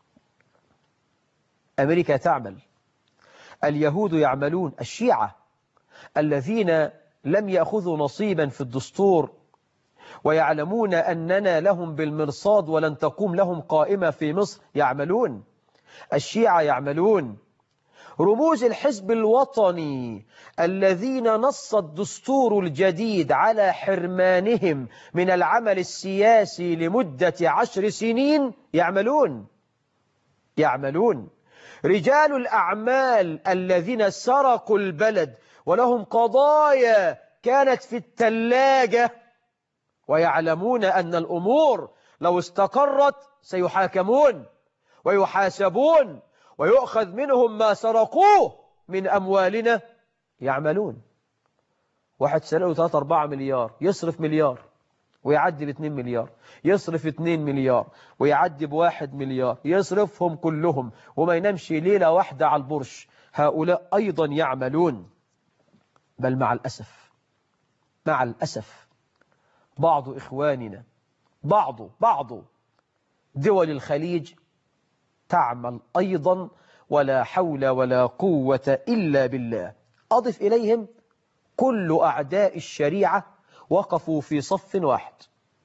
أمريكا تعمل اليهود يعملون الشيعة الذين لم يأخذوا نصيبا في الدستور ويعلمون أننا لهم بالمرصاد ولن تقوم لهم قائمة في مصر يعملون الشيعة يعملون رموز الحزب الوطني الذين نص الدستور الجديد على حرمانهم من العمل السياسي لمدة عشر سنين يعملون يعملون رجال الأعمال الذين سرقوا البلد ولهم قضايا كانت في التلاجة ويعلمون أن الأمور لو استقرت سيحاكمون ويحاسبون ويؤخذ منهم ما سرقوه من أموالنا يعملون واحد سرقه 3 4 مليار يصرف مليار ويعدي ب 2 مليار يصرف 2 مليار ويعدي بواحد مليار يصرفهم كلهم وما ينامش ليلة واحدة على البرش هؤلاء أيضا يعملون بل مع الأسف مع الأسف بعض إخواننا بعض بعض دول الخليج تعمل أيضا ولا حول ولا قوة إلا بالله أضف إليهم كل أعداء الشريعة وقفوا في صف واحد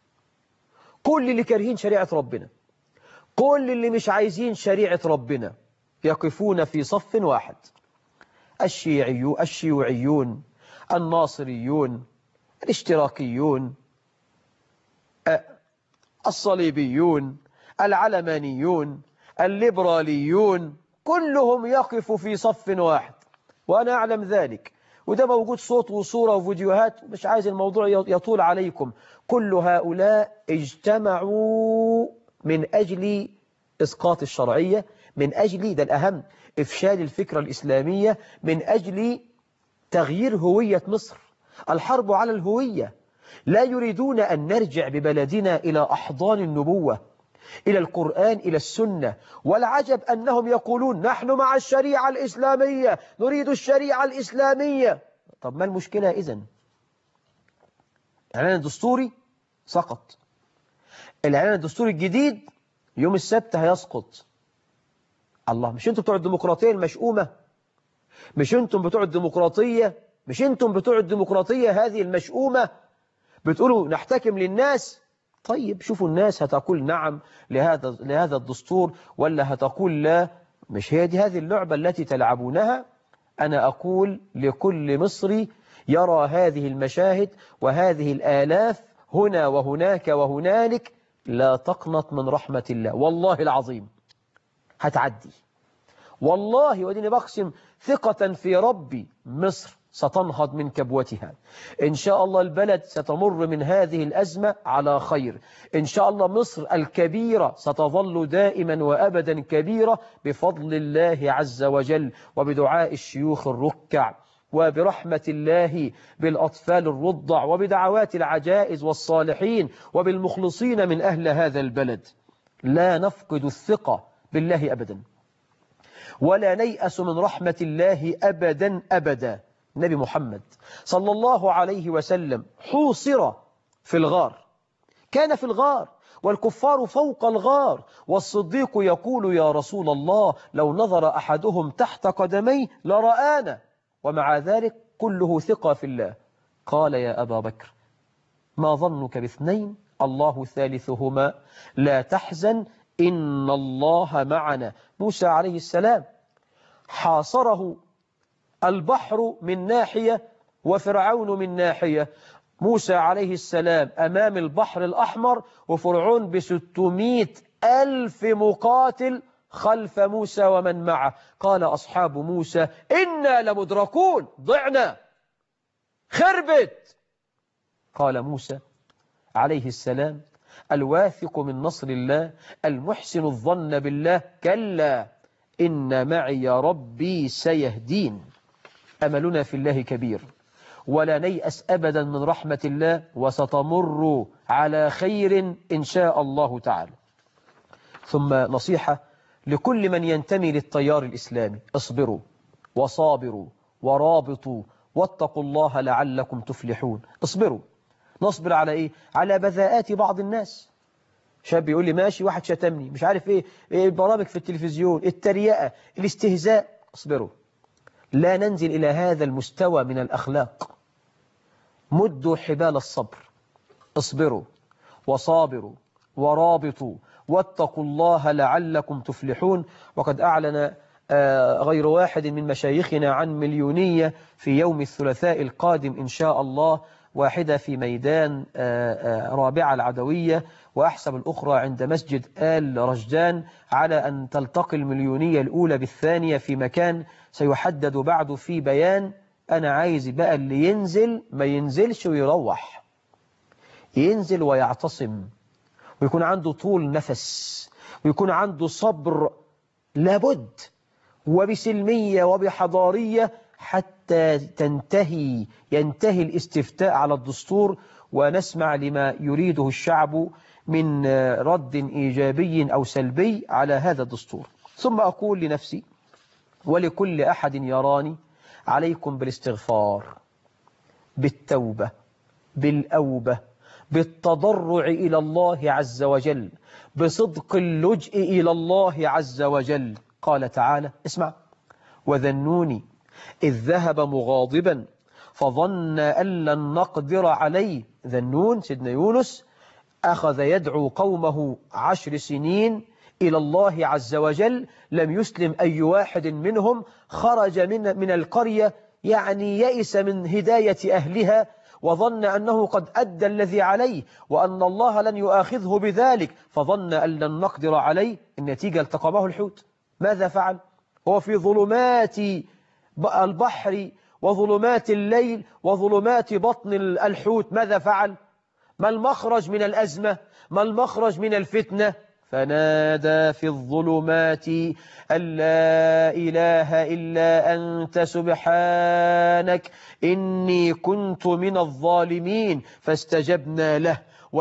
كل اللي كارهين شريعة ربنا كل اللي مش عايزين شريعة ربنا يقفون في صف واحد الشيعيون الشيوعيون الناصريون الاشتراكيون أ- الصليبيون العلمانيون الليبراليون كلهم يقف في صف واحد وأنا أعلم ذلك وده موجود صوت وصورة وفيديوهات مش عايز الموضوع يطول عليكم كل هؤلاء اجتمعوا من أجل إسقاط الشرعية من أجل ده الأهم إفشال الفكرة الإسلامية من أجل تغيير هوية مصر الحرب على الهوية لا يريدون أن نرجع ببلدنا إلى أحضان النبوة إلى القرآن إلى السنة والعجب أنهم يقولون نحن مع الشريعة الإسلامية نريد الشريعة الإسلامية طب ما المشكلة إذن الإعلان الدستوري سقط الإعلان الدستوري الجديد يوم السبت هيسقط الله مش انتم بتوع الديمقراطية المشؤومة مش انتم بتوع الديمقراطية مش انتم بتوع الديمقراطية هذه المشؤومة بتقولوا نحتكم للناس طيب شوفوا الناس هتقول نعم لهذا لهذا الدستور ولا هتقول لا مش هي دي هذه اللعبة التي تلعبونها أنا أقول لكل مصري يرى هذه المشاهد وهذه الآلاف هنا وهناك وهنالك لا تقنط من رحمة الله والله العظيم هتعدي والله وديني بقسم ثقة في ربي مصر ستنهض من كبوتها إن شاء الله البلد ستمر من هذه الأزمة على خير إن شاء الله مصر الكبيرة ستظل دائما وأبدا كبيرة بفضل الله عز وجل وبدعاء الشيوخ الركع وبرحمة الله بالأطفال الرضع وبدعوات العجائز والصالحين وبالمخلصين من أهل هذا البلد لا نفقد الثقة بالله أبدا ولا نيأس من رحمة الله أبدا أبدا نبي محمد صلى الله عليه وسلم حوصر في الغار كان في الغار والكفار فوق الغار والصديق يقول يا رسول الله لو نظر أحدهم تحت قدمي لرآنا ومع ذلك كله ثقة في الله قال يا أبا بكر ما ظنك باثنين الله ثالثهما لا تحزن إن الله معنا موسى عليه السلام حاصره البحر من ناحية وفرعون من ناحية موسى عليه السلام أمام البحر الأحمر وفرعون بستمائة ألف مقاتل خلف موسى ومن معه قال أصحاب موسى إنا لمدركون ضعنا خربت قال موسى عليه السلام الواثق من نصر الله المحسن الظن بالله كلا إن معي ربي سيهدين أملنا في الله كبير ولا نيأس أبدا من رحمة الله وستمر على خير إن شاء الله تعالى ثم نصيحة لكل من ينتمي للتيار الإسلامي اصبروا وصابروا ورابطوا واتقوا الله لعلكم تفلحون اصبروا نصبر على إيه؟ على بذاءات بعض الناس شاب يقول لي ماشي واحد شتمني مش عارف إيه, إيه البرامج في التلفزيون التريقة الاستهزاء اصبروا لا ننزل إلى هذا المستوى من الأخلاق مدوا حبال الصبر اصبروا وصابروا ورابطوا واتقوا الله لعلكم تفلحون وقد أعلن غير واحد من مشايخنا عن مليونية في يوم الثلاثاء القادم إن شاء الله واحدة في ميدان رابعة العدوية وأحسب الأخرى عند مسجد آل رجدان على أن تلتقي المليونية الأولى بالثانية في مكان سيحدد بعد في بيان أنا عايز بقى اللي ينزل ما ينزلش ويروح ينزل ويعتصم ويكون عنده طول نفس ويكون عنده صبر لابد وبسلمية وبحضارية حتى تنتهي ينتهي الاستفتاء على الدستور ونسمع لما يريده الشعب من رد إيجابي أو سلبي على هذا الدستور ثم أقول لنفسي ولكل أحد يراني عليكم بالاستغفار بالتوبة بالأوبة بالتضرع إلى الله عز وجل بصدق اللجئ إلى الله عز وجل قال تعالى اسمع وذنوني إذ ذهب مغاضبا فظن أن لن نقدر عليه ذنون سيدنا يونس أخذ يدعو قومه عشر سنين إلى الله عز وجل لم يسلم أي واحد منهم خرج من, من القرية يعني يئس من هداية أهلها وظن أنه قد أدى الذي عليه وأن الله لن يؤاخذه بذلك فظن أن لن نقدر عليه النتيجة التقمه الحوت ماذا فعل؟ هو في ظلمات البحر وظلمات الليل وظلمات بطن الحوت ماذا فعل؟ ما المخرج من الأزمة؟ ما المخرج من الفتنة؟ فنادى في الظلمات أن لا إله إلا أنت سبحانك إني كنت من الظالمين فاستجبنا له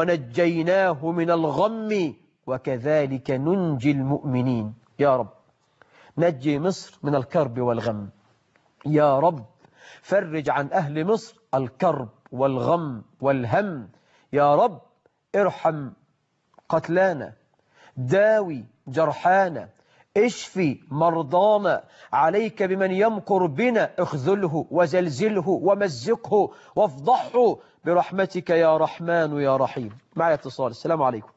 ونجيناه من الغم وكذلك ننجي المؤمنين يا رب نجي مصر من الكرب والغم يا رب فرج عن أهل مصر الكرب والغم والهم يا رب ارحم قتلانا داوي جرحانا اشفي مرضانا عليك بمن يمكر بنا اخذله وزلزله ومزقه وافضحه برحمتك يا رحمن يا رحيم معي اتصال السلام عليكم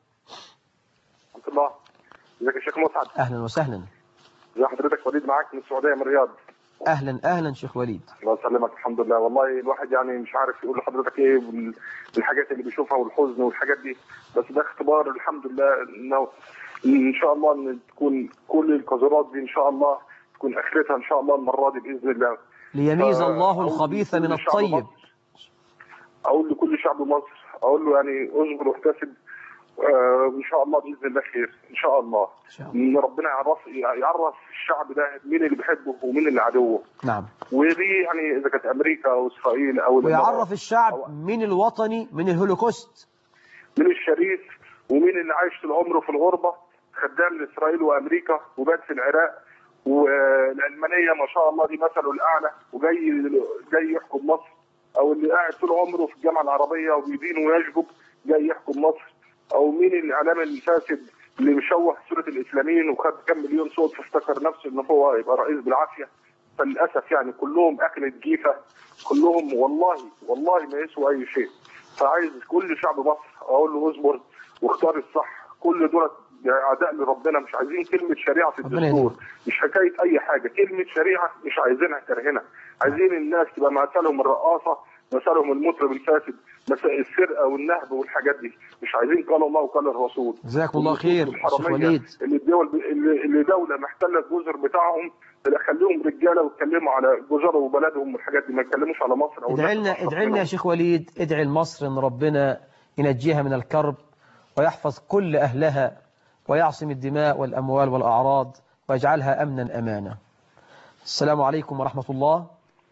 ورحمة الله ازيك يا شيخ مسعد أهلا وسهلا ازي حضرتك وليد معاك من السعودية من الرياض أهلا أهلا شيخ وليد الله يسلمك الحمد لله والله الواحد يعني مش عارف يقول لحضرتك ايه بال- بالحاجات اللي بيشوفها والحزن والحاجات دي بس ده اختبار الحمد لله انه ان شاء الله ان تكون كل القذرات دي ان شاء الله تكون اخرتها ان شاء الله المره دي باذن الله ليميز آه، الله أقول الخبيث لكل من شعب الطيب مصر- اقول لكل شعب مصر اقول له يعني اصبر واحتسب آه، ان شاء الله باذن الله خير ان شاء الله ان ربنا يعرف يعرف الشعب ده مين اللي بيحبه ومين اللي عدوه نعم ودي يعني اذا كانت امريكا او اسرائيل او الإمارات ويعرف الشعب من الوطني من الهولوكوست من الشريف ومين اللي عايش طول عمره في الغربه خدام لاسرائيل وامريكا وبات في العراق والعلمانيه ما شاء الله دي مثله الاعلى وجاي جاي يحكم مصر او اللي قاعد طول عمره في الجامعه العربيه وبيدين ويشجب جاي يحكم مصر او مين الاعلام الفاسد اللي مشوه صوره الاسلاميين وخد كم مليون صوت فافتكر نفسه ان هو يبقى رئيس بالعافيه فللاسف يعني كلهم اكلة جيفه كلهم والله والله ما يسوى اي شيء فعايز كل شعب مصر اقول له اصبر واختار الصح كل دول اعداء لربنا مش عايزين كلمه شريعه في ربنا الدستور يهديك. مش حكايه اي حاجه كلمه شريعه مش عايزينها كرهنا عايزين الناس تبقى مثلهم الرقاصه مثلهم المطرب الفاسد مثل السرقه والنهب والحاجات دي مش عايزين قال الله وقال الرسول جزاكم الله خير شيخ الحرامية وليد اللي الدول اللي, اللي دوله محتله الجزر بتاعهم خليهم رجاله ويتكلموا على جزر وبلدهم والحاجات دي ما يتكلموش على مصر او ادعي لنا الناس اللي ادعي لنا يا منهم. شيخ وليد ادعي لمصر ان ربنا ينجيها من الكرب ويحفظ كل اهلها ويعصم الدماء والاموال والاعراض ويجعلها امنا امانا السلام عليكم ورحمه الله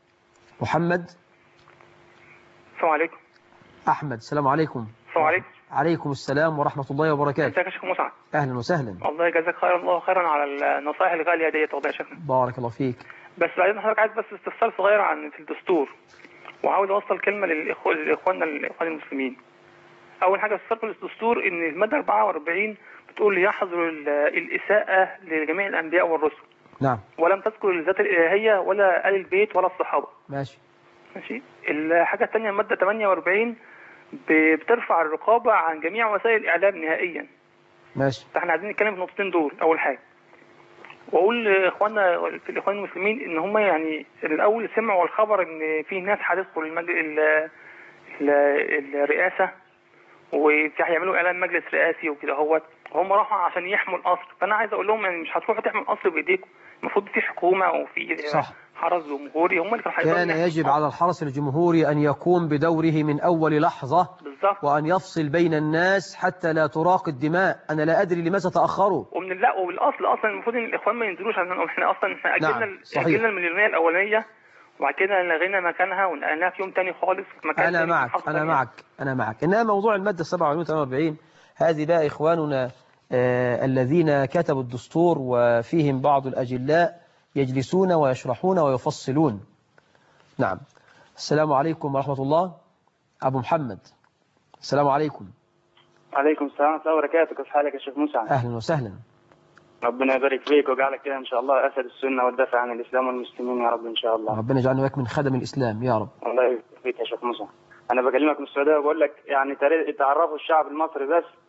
محمد السلام عليكم احمد السلام عليكم السلام عليكم عليكم السلام ورحمه الله وبركاته ازيك يا شيخ مسعد اهلا وسهلا الله يجازاك خير الله خيرا على النصائح الغاليه ديت والله يا شيخنا بارك الله فيك بس بعدين حضرتك عايز بس استفسار صغير عن في الدستور وعاوز اوصل كلمه للاخوه لاخواننا الاخوان المسلمين اول حاجه استفسار في الدستور ان الماده 44 بتقول يحظر ال- الاساءه لجميع الانبياء والرسل نعم ولم تذكر الذات الالهيه ولا ال البيت ولا الصحابه ماشي ماشي الحاجه الثانيه الماده 48 ب- بترفع الرقابه عن جميع وسائل الاعلام نهائيا ماشي فاحنا عايزين نتكلم في النقطتين دول اول حاجه واقول لاخواننا في الاخوان المسلمين ان هم يعني الاول سمعوا الخبر ان في ناس هتدخل المج... ال... ال... الرئاسه وهيعملوا اعلان مجلس رئاسي وكده اهوت هم راحوا عشان يحموا القصر فانا عايز اقول لهم يعني مش هتروحوا تحموا القصر بايديكم المفروض في حكومه وفي صح. حرس جمهوري هم اللي كانوا هيقدروا كان يحموا يجب على الحرس الجمهوري أن يقوم بدوره من أول لحظة بالظبط وأن يفصل بين الناس حتى لا تراق الدماء أنا لا أدري لماذا تأخروا ومن لا وبالاصل اصلا المفروض ان الاخوان ما ينزلوش عشان احنا اصلا احنا اجلنا نعم، صحيح. اجلنا المليونيه الاولانيه وبعد كده لغينا مكانها ونقلناها في يوم تاني خالص في مكان أنا تاني معك محافظة أنا تانية. معك أنا معك إنما موضوع المادة 47 48 هذه بقى إخواننا آه الذين كتبوا الدستور وفيهم بعض الأجلاء يجلسون ويشرحون ويفصلون نعم السلام عليكم ورحمة الله أبو محمد السلام عليكم عليكم السلام ورحمة الله وبركاته كيف حالك يا شيخ موسى أهلا وسهلا ربنا يبارك فيك ويجعلك كده إن شاء الله أسد السنة والدافع عن الإسلام والمسلمين يا رب إن شاء الله ربنا يجعلنا وياك من خدم الإسلام يا رب الله يبارك فيك يا شيخ موسى أنا بكلمك من السعودية وبقول لك يعني تري- تعرفوا الشعب المصري بس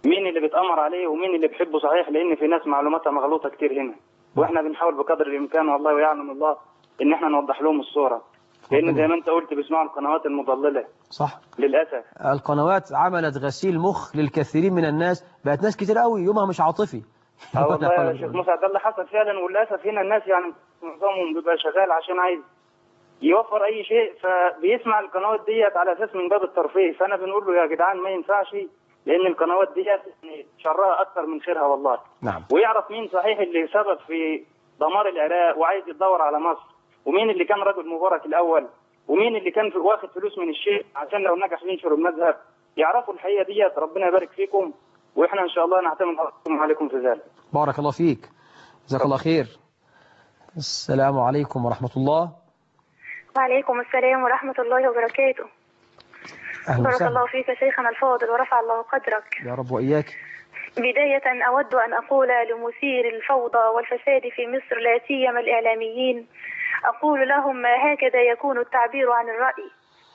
مين اللي بيتأمر عليه ومين اللي بيحبه صحيح لان في ناس معلوماتها مغلوطه كتير هنا واحنا بنحاول بقدر الامكان والله ويعلم الله ان احنا نوضح لهم الصوره لان زي ما انت قلت بيسمعوا القنوات المضلله صح للاسف القنوات عملت غسيل مخ للكثير من الناس بقت ناس كتير قوي يومها مش عاطفي اه والله يا شيخ مسعد ده اللي حصل فعلا وللاسف هنا الناس يعني معظمهم بيبقى شغال عشان عايز يوفر اي شيء فبيسمع القنوات ديت على اساس من باب الترفيه فانا بنقول له يا جدعان ما ينفعش لان القنوات ديت يعني شرها اكثر من خيرها والله نعم ويعرف مين صحيح اللي سبب في دمار العراق وعايز يدور على مصر ومين اللي كان رجل مبارك الاول ومين اللي كان في- واخد فلوس من الشيخ عشان لو نجح ينشر المذهب يعرفوا الحقيقه ديت ربنا يبارك فيكم واحنا ان شاء الله نعتمد عليكم في ذلك بارك الله فيك جزاك الله خير السلام عليكم ورحمة الله وعليكم السلام ورحمة الله وبركاته أهلا بارك وسهلا الله فيك شيخنا الفاضل ورفع الله قدرك يا رب وإياك بداية أود أن أقول لمثير الفوضى والفساد في مصر لا سيما الإعلاميين أقول لهم ما هكذا يكون التعبير عن الرأي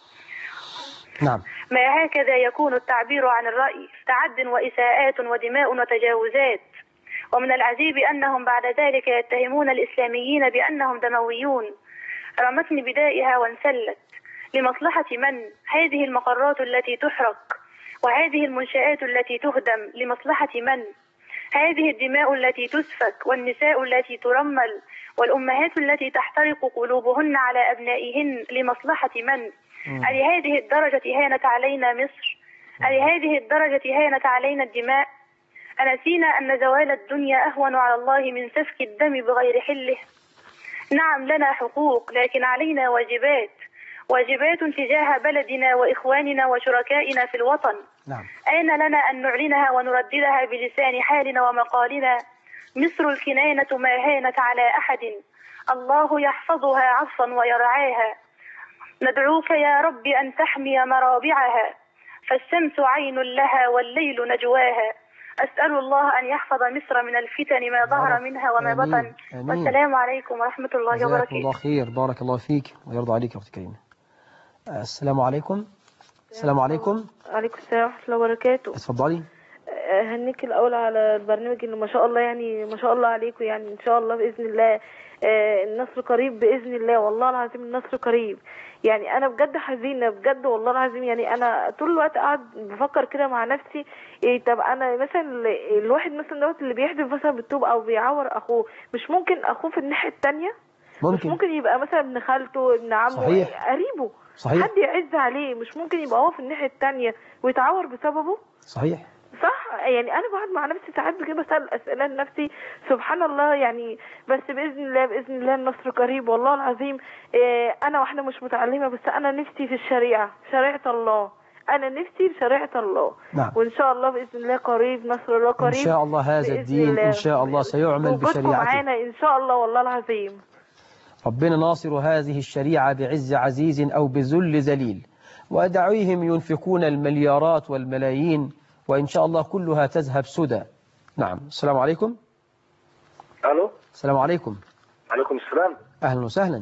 نعم ما هكذا يكون التعبير عن الرأي تعد وإساءات ودماء وتجاوزات ومن العجيب أنهم بعد ذلك يتهمون الإسلاميين بأنهم دمويون رمتني بدائها وانسلت لمصلحة من هذه المقرات التي تحرق وهذه المنشآت التي تهدم لمصلحة من هذه الدماء التي تسفك والنساء التي ترمل والأمهات التي تحترق قلوبهن على أبنائهن لمصلحة من ألهذه الدرجة هانت علينا مصر ألهذه الدرجة هانت علينا الدماء أنسينا أن زوال الدنيا أهون على الله من سفك الدم بغير حله نعم لنا حقوق لكن علينا واجبات واجبات تجاه بلدنا وإخواننا وشركائنا في الوطن نعم أين لنا أن نعلنها ونرددها بلسان حالنا ومقالنا مصر الكنانة ما هانت على أحد الله يحفظها عصا ويرعاها ندعوك يا رب أن تحمي مرابعها فالشمس عين لها والليل نجواها أسأل الله أن يحفظ مصر من الفتن ما ظهر منها وما آمين. بطن آمين. والسلام عليكم ورحمة الله جزاكم وبركاته الله خير بارك الله فيك ويرضى عليك يا أختي كريمة السلام عليكم السلام عليكم عليكم السلام ورحمة الله وبركاته اتفضلي هنيك الأول على البرنامج اللي ما شاء الله يعني ما شاء الله عليكم يعني إن شاء الله بإذن الله آه، النصر قريب بإذن الله والله العظيم النصر قريب يعني أنا بجد حزينة بجد والله العظيم يعني أنا طول الوقت قاعد بفكر كده مع نفسي إيه طب أنا مثلا ال- الواحد مثلا دوت اللي بيحدف مثلا بالطوب أو بيعور أخوه مش ممكن أخوه في الناحية التانية مش ممكن ممكن يبقى مثلا ابن خالته ابن عمه صحيح. قريبه صحيح. حد يعز عليه مش ممكن يبقى هو في الناحية التانية ويتعور بسببه صحيح صح يعني انا بقعد مع نفسي ساعات كده بسال اسئله لنفسي سبحان الله يعني بس باذن الله باذن الله النصر قريب والله العظيم إيه انا واحده مش متعلمه بس انا نفسي في الشريعه شريعه الله انا نفسي بشريعه الله نعم وان شاء الله باذن الله قريب نصر الله قريب إن شاء الله هذا بإذن الدين الله. إن شاء الله سيعمل وجودكم بشريعته معانا ان شاء الله والله العظيم ربنا ناصر هذه الشريعة بعز عزيز أو بذل ذليل ودعوهم ينفقون المليارات والملايين وإن شاء الله كلها تذهب سدى نعم السلام عليكم الو السلام عليكم عليكم السلام أهلا وسهلا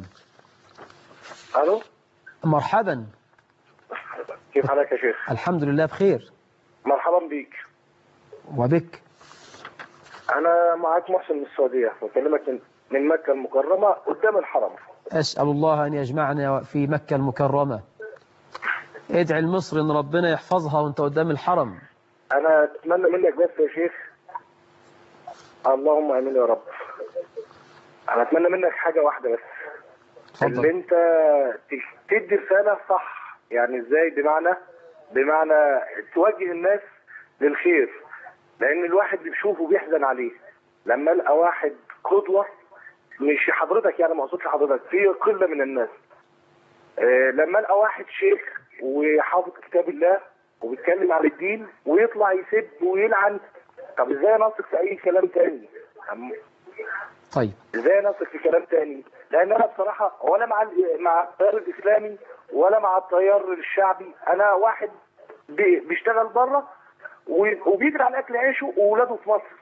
الو مرحبا كيف حالك يا شيخ الحمد لله بخير مرحبا بيك وبك انا معاك محسن من السعوديه بكلمك من من مكه المكرمه قدام الحرم أسأل الله أن يجمعنا في مكة المكرمة ادعي لمصر أن ربنا يحفظها وانت قدام الحرم انا اتمنى منك بس يا شيخ اللهم امين يا رب انا اتمنى منك حاجه واحده بس اللي انت ت- تدي رساله صح يعني ازاي بمعنى بمعنى توجه الناس للخير لان الواحد بيشوفه بيحزن عليه لما القى واحد قدوه مش حضرتك يعني ما اقصدش حضرتك في قله من الناس آه، لما القى واحد شيخ وحافظ كتاب الله وبيتكلم عن الدين ويطلع يسب ويلعن طب ازاي نثق في اي كلام تاني أم- طيب ازاي نثق في كلام تاني لان انا بصراحه ولا مع ال- مع التيار الاسلامي ولا مع التيار الشعبي انا واحد بي- بيشتغل بره و- وبيجري على اكل عيشه واولاده في مصر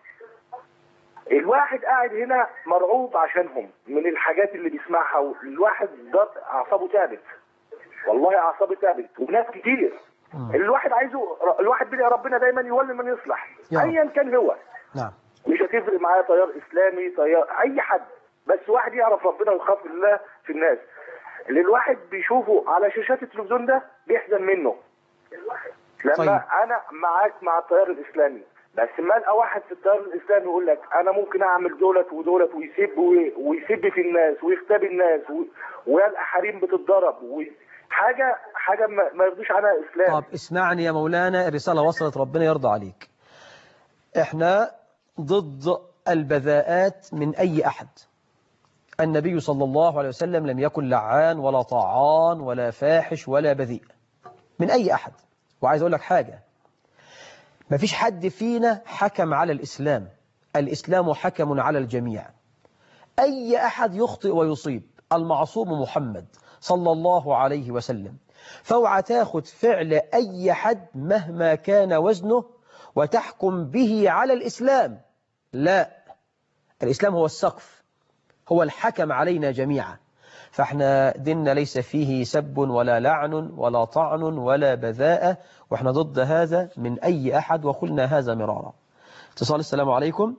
الواحد قاعد هنا مرعوب عشانهم من الحاجات اللي بيسمعها الواحد ده اعصابه تعبت والله اعصابه تعبت وناس كتير الواحد عايزه الواحد بيدعي ربنا دايما يولي من يصلح يا رب. ايا كان هو نعم مش هتفرق معايا تيار اسلامي تيار اي حد بس واحد يعرف ربنا ويخاف الله في الناس اللي الواحد بيشوفه على شاشات التلفزيون ده بيحزن منه لما طيب. انا معاك مع التيار الاسلامي بس ما القى واحد في التيار الاسلامي يقول لك انا ممكن اعمل دولت ودولت ويسب وي- ويسب في الناس ويغتاب الناس و- ويلقى حريم بتتضرب و- حاجه حاجه ما ما يرضيش عنها اسلام طب اسمعني يا مولانا الرسالة وصلت ربنا يرضى عليك احنا ضد البذاءات من أي أحد النبي صلى الله عليه وسلم لم يكن لعان ولا طعان ولا فاحش ولا بذيء من أي أحد وعايز أقول لك حاجة ما فيش حد فينا حكم على الإسلام الإسلام حكم على الجميع أي أحد يخطئ ويصيب المعصوم محمد صلى الله عليه وسلم فاوعى تاخد فعل أي حد مهما كان وزنه وتحكم به على الإسلام لا الإسلام هو السقف هو الحكم علينا جميعا فاحنا ديننا ليس فيه سب ولا لعن ولا طعن ولا بذاءة واحنا ضد هذا من أي أحد وقلنا هذا مرارا اتصال السلام عليكم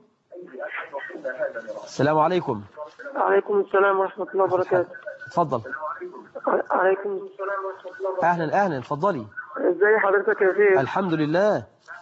السلام عليكم عليكم السلام ورحمة الله وبركاته اتفضل عليكم السلام ورحمة الله وبركاته أهلا أهلا اتفضلي ازي حضرتك يا شيخ الحمد لله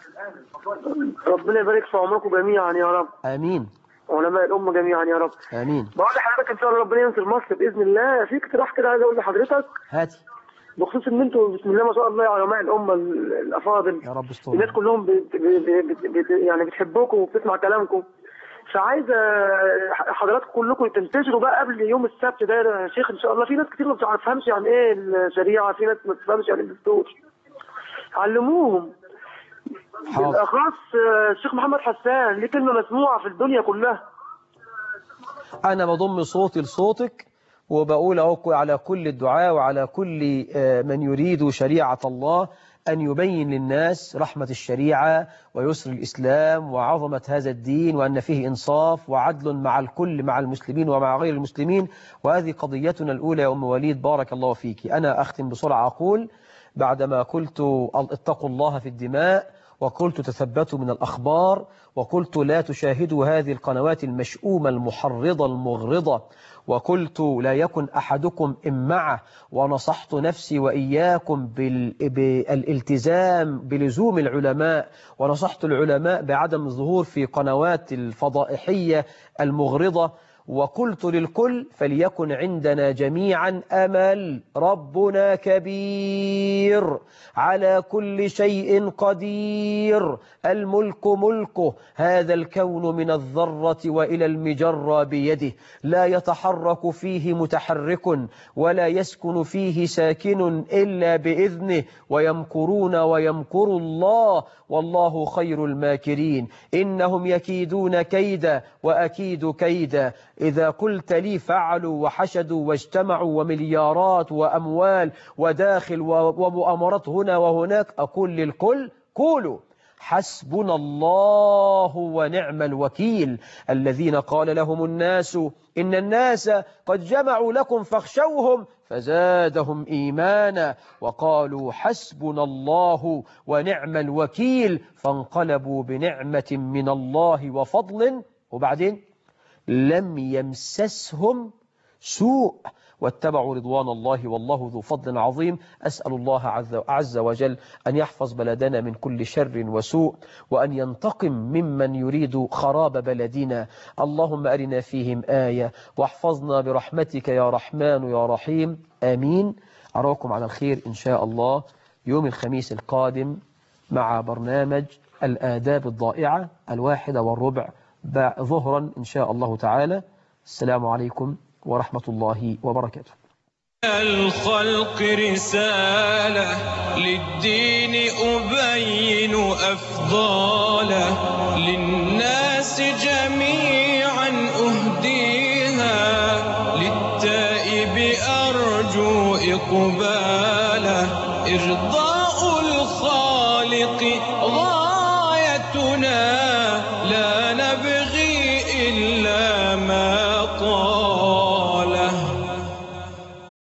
ربنا يبارك في عمركم جميعا يا رب آمين علماء الأمة جميعا يا رب آمين بقول لحضرتك إن شاء الله ربنا ينصر مصر بإذن الله في اقتراح كده عايز أقول لحضرتك هاتي بخصوص إن أنتوا بسم الله ما شاء الله يا علماء الأمة ال- الأفاضل يا رب استر الناس كلهم بت... بت... بت... بت... يعني بتحبكم وبتسمع كلامكم فعايز آه، حضراتكم كلكم تنتشروا بقى قبل يوم السبت ده يا شيخ ان شاء الله في ناس كتير ما بتفهمش يعني ايه الشريعه في ناس ما بتفهمش يعني ايه الدستور علموهم حاضر بالاخص آه، الشيخ محمد حسان ليه كلمه مسموعه في الدنيا كلها أنا بضم صوتي لصوتك وبقول أهو على كل الدعاء وعلى كل آه، من يريد شريعة الله أن يبين للناس رحمة الشريعة ويسر الإسلام وعظمة هذا الدين وأن فيه إنصاف وعدل مع الكل مع المسلمين ومع غير المسلمين وهذه قضيتنا الأولى يا أم وليد بارك الله فيك أنا أختم بسرعة أقول بعدما قلت اتقوا الله في الدماء وقلت تثبتوا من الأخبار وقلت لا تشاهدوا هذه القنوات المشؤومة المحرضة المغرضة وقلت لا يكن أحدكم إمعة ونصحت نفسي وإياكم بال... بالالتزام بلزوم العلماء ونصحت العلماء بعدم الظهور في قنوات الفضائحية المغرضة وقلت للكل فليكن عندنا جميعا أمل ربنا كبير على كل شيء قدير الملك ملكه هذا الكون من الذرة وإلى المجرة بيده لا يتحرك فيه متحرك ولا يسكن فيه ساكن إلا بإذنه ويمكرون ويمكر الله والله خير الماكرين إنهم يكيدون كيدا وأكيد كيدا إذا قلت لي فعلوا وحشدوا واجتمعوا ومليارات وأموال وداخل ومؤامرات هنا وهناك أقول للكل قولوا حسبنا الله ونعم الوكيل الذين قال لهم الناس إن الناس قد جمعوا لكم فاخشوهم فزادهم إيمانا وقالوا حسبنا الله ونعم الوكيل فانقلبوا بنعمة من الله وفضل وبعدين لم يمسسهم سوء واتبعوا رضوان الله والله ذو فضل عظيم أسأل الله عز, عز وجل أن يحفظ بلدنا من كل شر وسوء وأن ينتقم ممن يريد خراب بلدنا اللهم أرنا فيهم آية واحفظنا برحمتك يا رحمن يا رحيم آمين أراكم على الخير إن شاء الله يوم الخميس القادم مع برنامج الآداب الضائعة الواحدة والربع ظهرا إن شاء الله تعالى السلام عليكم ورحمة الله وبركاته الخلق رسالة للدين أبين أفضاله للناس جميعا أهديها للتائب أرجو إقباله إرضاء الخالق